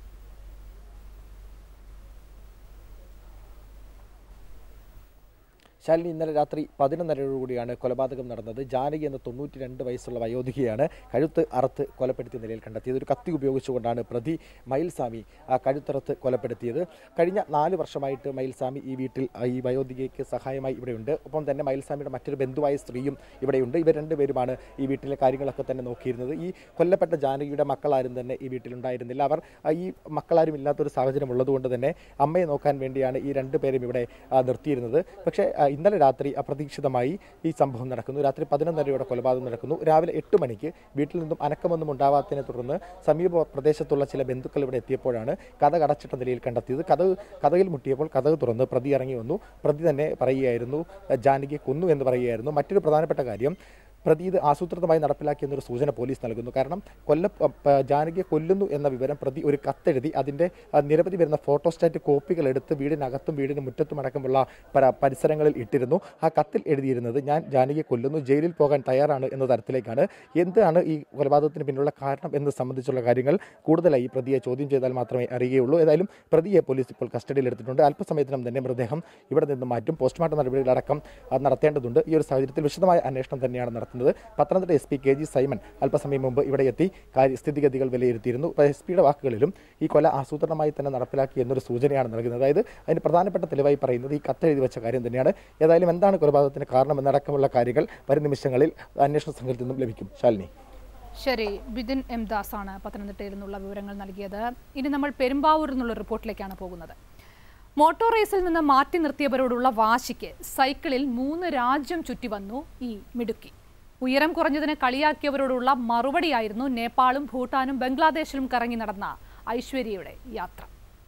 ശാലിനി ഇന്നലെ രാത്രി പതിനൊന്നരയോടുകൂടിയാണ് കൊലപാതകം നടന്നത് ജാനകി എന്ന തൊണ്ണൂറ്റി രണ്ട് വയസ്സുള്ള വയോധികയാണ് കഴുത്ത് അറുത്ത് കൊലപ്പെടുത്തിയ നിലയിൽ കണ്ടെത്തിയത് ഒരു കത്തി ഉപയോഗിച്ചുകൊണ്ടാണ് പ്രതി മയിൽസ്വാമി ആ കഴുത്തറുത്ത് കൊലപ്പെടുത്തിയത് കഴിഞ്ഞ നാല് വർഷമായിട്ട് മയിൽസ്വാമി ഈ വീട്ടിൽ ആ, ഈ വയോധികയ്ക്ക് സഹായമായി ഇവിടെയുണ്ട് ഒപ്പം തന്നെ മയിൽസ്വാമിയുടെ മറ്റൊരു ബന്ധുവായ സ്ത്രീയും ഇവിടെയുണ്ട് ഇവർ രണ്ടുപേരുമാണ് ഈ വീട്ടിലെ കാര്യങ്ങളൊക്കെ തന്നെ നോക്കിയിരുന്നത് ഈ കൊല്ലപ്പെട്ട ജാനകിയുടെ മക്കളാരും തന്നെ ഈ വീട്ടിലുണ്ടായിരുന്നില്ല അവർ ആ, ഈ മക്കളാരും ഇല്ലാത്തൊരു സാഹചര്യം ഉള്ളതുകൊണ്ട് തന്നെ അമ്മയെ നോക്കാൻ വേണ്ടിയാണ് ഈ രണ്ടുപേരും ഇവിടെ ആ, നിർത്തിയിരുന്നത് പക്ഷേ ആ, ഇന്നലെ രാത്രി അപ്രതീക്ഷിതമായി ഈ സംഭവം നടക്കുന്നു രാത്രി പതിനൊന്നരയോടെ കൊലപാതകം നടക്കുന്നു രാവിലെ എട്ട് മണിക്ക് വീട്ടിൽ നിന്നും അനക്കമൊന്നും ഉണ്ടാവാത്തതിനെ തുടർന്ന് സമീപ പ്രദേശത്തുള്ള ചില ബന്ധുക്കൾ ഇവിടെ എത്തിയപ്പോഴാണ് കഥ അടച്ചിട്ട നിലയിൽ കണ്ടെത്തിയത് കഥ കഥയിൽ മുട്ടിയപ്പോൾ കഥ തുറന്ന് പ്രതി ഇറങ്ങി വന്നു പ്രതി തന്നെ പറയുകയായിരുന്നു ജാനകിയെ കൊന്നു എന്ന് പറയുകയായിരുന്നു മറ്റൊരു പ്രധാനപ്പെട്ട കാര്യം പ്രതി ഇത് ആസൂത്രിതമായി നടപ്പിലാക്കിയെന്നൊരു സൂചന പോലീസ് നൽകുന്നു കാരണം കൊല്ല പ- ജാനകിയെ കൊല്ലുന്നു എന്ന വിവരം പ്രതി ഒരു കത്തെഴുതി അതിൻ്റെ ആ, നിരവധി വരുന്ന ഫോട്ടോസ്റ്റാറ്റ് കോപ്പികൾ എടുത്ത് വീടിനകത്തും വീടിന് മുറ്റത്തും അടക്കമുള്ള പര- പരിസരങ്ങളിൽ ഇട്ടിരുന്നു ആ കത്തിൽ എഴുതിയിരുന്നത് ഞാൻ ജാനകിയെ കൊല്ലുന്നു ജയിലിൽ പോകാൻ തയ്യാറാണ് എന്ന തരത്തിലേക്കാണ് എന്താണ് ഈ കൊലപാതകത്തിന് പിന്നിലുള്ള കാരണം എന്ന് സംബന്ധിച്ചുള്ള കാര്യങ്ങൾ കൂടുതലായി പ്രതിയെ ചോദ്യം ചെയ്താൽ മാത്രമേ അറിയുകയുള്ളൂ ഏതായാലും പ്രതിയെ പോലീസ് ഇപ്പോൾ കസ്റ്റഡിയിൽ എടുത്തിട്ടുണ്ട് അല്പസമയത്തിനും തന്നെ മൃതദേഹം ഇവിടെ നിന്ന് മാറ്റും പോസ്റ്റ്മോർട്ടം നടപടികളടക്കം ആ, നടത്തേണ്ടതുണ്ട് ഈ ഒരു സാഹചര്യത്തിൽ വിശദമായ അന്വേഷണം തന്നെയാണ് നടത്തുന്നത് Pathanamthitta S P K G Simon അല്പസമയം മുമ്പ് ഇവിടെ എത്തി കാര്യ സ്ഥിതിഗതികൾ വിലയിരുത്തിയിരുന്നു എസ് പിയുടെ വാക്കുകളിലും ഈ കൊല ആസൂത്രണമായി തന്നെ നടപ്പിലാക്കി എന്നൊരു സൂചനയാണ് നൽകുന്നത് അതായത് അതിന് പ്രധാനപ്പെട്ട തെളിവായി പറയുന്നത് ഈ കത്തെഴുതി വെച്ച കാര്യം തന്നെയാണ് ഏതായാലും എന്താണ് കൊലപാതകത്തിന് കാരണം എന്നടക്കമുള്ള കാര്യങ്ങൾ വരും നിമിഷങ്ങളിൽ അന്വേഷണ സംഘത്തിൽ നിന്നും ലഭിക്കും ശാലിനി ശരി ബിദിൻ എം ദാസ് ആണ് പത്തനംതിട്ടയിൽ നിന്നുള്ള വിവരങ്ങൾ നൽകിയത് ഇനി നമ്മൾ പെരുമ്പാവൂരിൽ നിന്നുള്ള റിപ്പോർട്ടിലേക്കാണ് പോകുന്നത് മോട്ടോർ റേസിൽ നിന്ന് മാറ്റി നിർത്തിയവരോടുള്ള വാശിക്ക് സൈക്കിളിൽ മൂന്ന് രാജ്യം ചുറ്റി വന്നു ഈ മിടുക്കി ഉയരം കുറഞ്ഞതിന് കളിയാക്കിയവരോടുള്ള മറുപടിയായിരുന്നു നേപ്പാളും ഭൂട്ടാനും ബംഗ്ലാദേശിലും കറങ്ങി നടന്ന ഐശ്വര്യയുടെ യാത്ര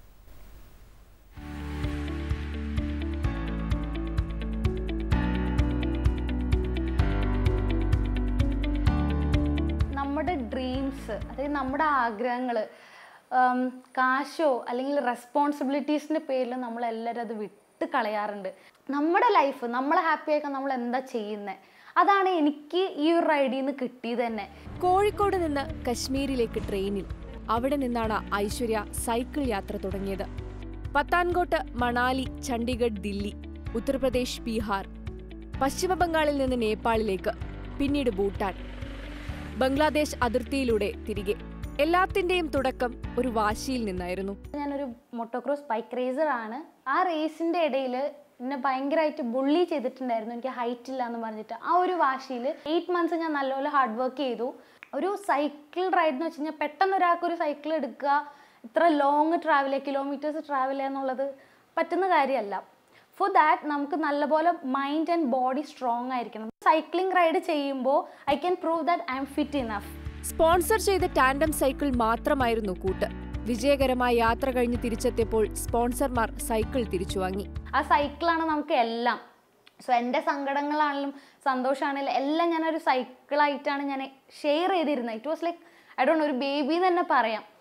നമ്മുടെ ഡ്രീംസ് അതായത് നമ്മുടെ ആഗ്രഹങ്ങൾ കാശോ അല്ലെങ്കിൽ റെസ്പോൺസിബിലിറ്റീസിൻ്റെ പേരിൽ നമ്മളെല്ലാവരും അത് വിട്ട് കളയാറുണ്ട് നമ്മുടെ ലൈഫ് നമ്മളെ ഹാപ്പി ആക്കാൻ നമ്മൾ എന്താ ചെയ്യുന്നത് അതാണ് എനിക്ക് ഈ ഒരു റൈഡിൽ നിന്ന് കിട്ടിയത് തന്നെ കോഴിക്കോട് നിന്ന് കശ്മീരിലേക്ക് ട്രെയിനിൽ അവിടെ നിന്നാണ് ഐശ്വര്യ സൈക്കിൾ യാത്ര തുടങ്ങിയത് പത്താൻകോട്ട് മണാലി ചണ്ഡീഗഡ് ദില്ലി ഉത്തർപ്രദേശ് ബീഹാർ പശ്ചിമ ബംഗാളിൽ നിന്ന് നേപ്പാളിലേക്ക് പിന്നീട് ഭൂട്ടാൻ ബംഗ്ലാദേശ് അതിർത്തിയിലൂടെ തിരികെ എല്ലാത്തിന്റെയും തുടക്കം ഒരു വാശിയിൽ നിന്നായിരുന്നു ഞാനൊരു മൊട്ടോക്രോസ് ബൈക്ക് റേസർ ആണ് ആ റേസിൻ്റെ ഇടയിൽ എന്നെ ഭയങ്കരമായിട്ട് ബുള്ളി ചെയ്തിട്ടുണ്ടായിരുന്നു എനിക്ക് ഹൈറ്റ് ഇല്ല എന്ന് പറഞ്ഞിട്ട് ആ ഒരു വാശിയിൽ എയ്റ്റ് മന്ത്സ് ഞാൻ നല്ലപോലെ ഹാർഡ് വർക്ക് ചെയ്തു ഒരു സൈക്കിൾ റൈഡ് എന്ന് വെച്ച് കഴിഞ്ഞാൽ പെട്ടെന്ന് ഒരാൾക്ക് ഒരു സൈക്കിൾ എടുക്കുക ഇത്ര ലോങ് ട്രാവൽ ചെയ്യുക കിലോമീറ്റേഴ്സ് ട്രാവൽ ചെയ്യുക എന്നുള്ളത് പറ്റുന്ന കാര്യമല്ല ഫോർ ദാറ്റ് നമുക്ക് നല്ലപോലെ മൈൻഡ് ആൻഡ് ബോഡി സ്ട്രോങ് ആയിരിക്കണം സൈക്ലിംഗ് റൈഡ് ചെയ്യുമ്പോൾ I can prove that I'm fit enough sponsor ചെയ്ത ടാൻഡം സൈക്കിൾ മാത്രമായിരുന്നു കൂട്ട് വിജയകരമായ യാത്ര കഴിഞ്ഞ് തിരിച്ചെത്തിയപ്പോൾ സ്പോൺസർമാർ സൈക്കിൾ തിരിച്ചു വാങ്ങി ആ സൈക്കിളാണ് നമുക്ക് എല്ലാം സോ എൻ്റെ സങ്കടങ്ങളാണെങ്കിലും സന്തോഷമാണെങ്കിലും എല്ലാം ഞാനൊരു സൈക്കിളായിട്ടാണ് ഞാൻ ഷെയർ ചെയ്തിരുന്നത് it was like I don't ഒരു ബേബി എന്ന് തന്നെ പറയാം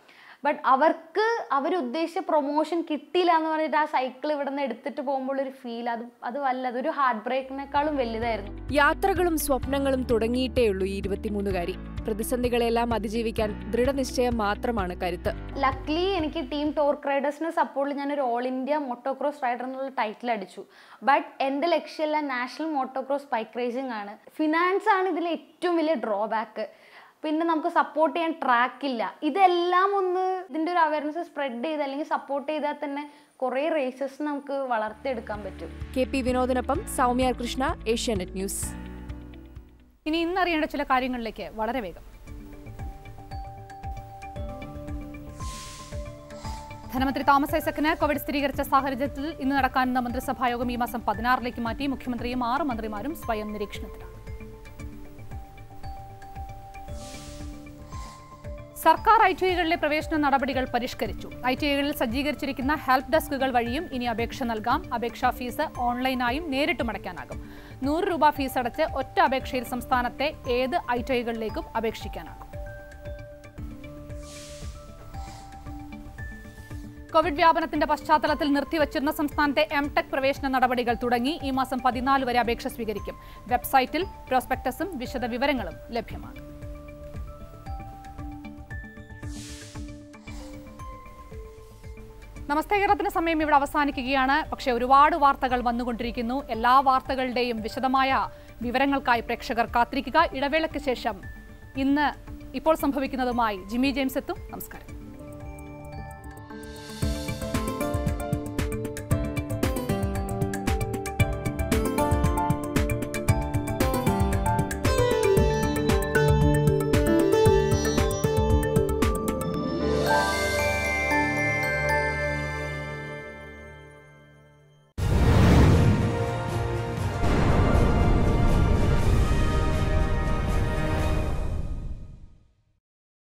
ബട്ട് അവർക്ക് അവരുദ്ദേശിച്ച പ്രൊമോഷൻ കിട്ടിയില്ല എന്ന് പറഞ്ഞിട്ട് ആ സൈക്കിൾ ഇവിടെ നിന്ന് എടുത്തിട്ട് പോകുമ്പോൾ ഒരു ഫീൽ അത് അത് വല്ല അതൊരു ഹാർട്ട് ബ്രേക്കിനേക്കാളും വലുതായിരുന്നു യാത്രകളും സ്വപ്നങ്ങളും തുടങ്ങിയിട്ടേയുള്ളൂ ഈ ഇരുപത്തിമൂന്നുകാരി പ്രതിസന്ധികളെല്ലാം അതിജീവിക്കാൻ ദൃഢനിശ്ചയം മാത്രമാണ് കരുത്ത് ലക്ലി എനിക്ക് ടീം ടോർക്ക് റൈഡേഴ്സിനെ സപ്പോർട്ടിൽ ഞാനൊരു ഓൾ ഇന്ത്യ മോട്ടോക്രോസ് റൈഡർ എന്നുള്ള ടൈറ്റിൽ അടിച്ചു ബട്ട് എൻ്റെ ലക്ഷ്യമല്ല നാഷണൽ മോട്ടോക്രോസ് ബൈക്ക് റേസിംഗ് ആണ് ഫിനാൻസ് ആണ് ഇതിലെ ഏറ്റവും വലിയ ഡ്രോബാക്ക് പിന്നെ നമുക്ക് സപ്പോർട്ട് ചെയ്യാൻ ട്രാക്ക് ഇല്ല ഇതെല്ലാം ഒന്ന് ഇതിൻ്റെ ഒരു അവയർനെസ് സ്പ്രെഡ് ചെയ്ത് അല്ലെങ്കിൽ സപ്പോർട്ട് ചെയ്താൽ തന്നെ കുറേ റേസസ് നമുക്ക് വളർത്തിയെടുക്കാൻ പറ്റും കെ പി വിനോദിനൊപ്പം സൗമ്യ കൃഷ്ണ ഏഷ്യാനെറ്റ് ന്യൂസ് ഇനി ഇന്നറിയേണ്ട ചില കാര്യങ്ങളിലേക്ക് വളരെ വേഗം ധനമന്ത്രി തോമസ് ഐസക്കിന് കോവിഡ് സ്ഥിരീകരിച്ച സാഹചര്യത്തിൽ ഇന്ന് നടക്കാനുള്ള മന്ത്രിസഭാ യോഗം ഈ മാസം പതിനാറിലേക്ക് മാറ്റി മുഖ്യമന്ത്രിയും ആറ് മന്ത്രിമാരും സ്വയം നിരീക്ഷണത്തിലാണ് സർക്കാർ ഐ ടി ഐകളിലെ പ്രവേശന നടപടികൾ പരിഷ്കരിച്ചു ഐ ടി ഐകളിൽ സജ്ജീകരിച്ചിരിക്കുന്ന ഹെൽപ്പ് ഡെസ്കുകൾ വഴിയും ഇനി അപേക്ഷ നൽകാം അപേക്ഷാ ഫീസ് ഓൺലൈനായും നേരിട്ടും അടയ്ക്കാനാകും നൂറ് രൂപ ഫീസ് അടച്ച് ഒറ്റ അപേക്ഷയിൽ സംസ്ഥാനത്തെ ഏത് ഐ ടി ഐകളിലേക്കും അപേക്ഷിക്കാനാകും കോവിഡ് വ്യാപനത്തിന്റെ പശ്ചാത്തലത്തിൽ നിർത്തിവച്ചിരുന്ന സംസ്ഥാനത്തെ എം ടെക് പ്രവേശന നടപടികൾ തുടങ്ങി ഈ മാസം പതിനാല് വരെ അപേക്ഷ സ്വീകരിക്കും വെബ്സൈറ്റിൽ പ്രോസ്പെക്ടസും വിശദ വിവരങ്ങളും ലഭ്യമാണ് നമസ്തേ കേരളത്തിന് സമയം ഇവിടെ അവസാനിക്കുകയാണ് പക്ഷേ ഒരുപാട് വാർത്തകൾ വന്നുകൊണ്ടിരിക്കുന്നു എല്ലാ വാർത്തകളുടെയും വിശദമായ വിവരങ്ങൾക്കായി പ്രേക്ഷകർ കാത്തിരിക്കുക ഇടവേളയ്ക്ക് ശേഷം ഇന്ന് ഇപ്പോൾ സംഭവിക്കുന്നതുമായി ജിമ്മി ജെയിംസ് എത്തും നമസ്കാരം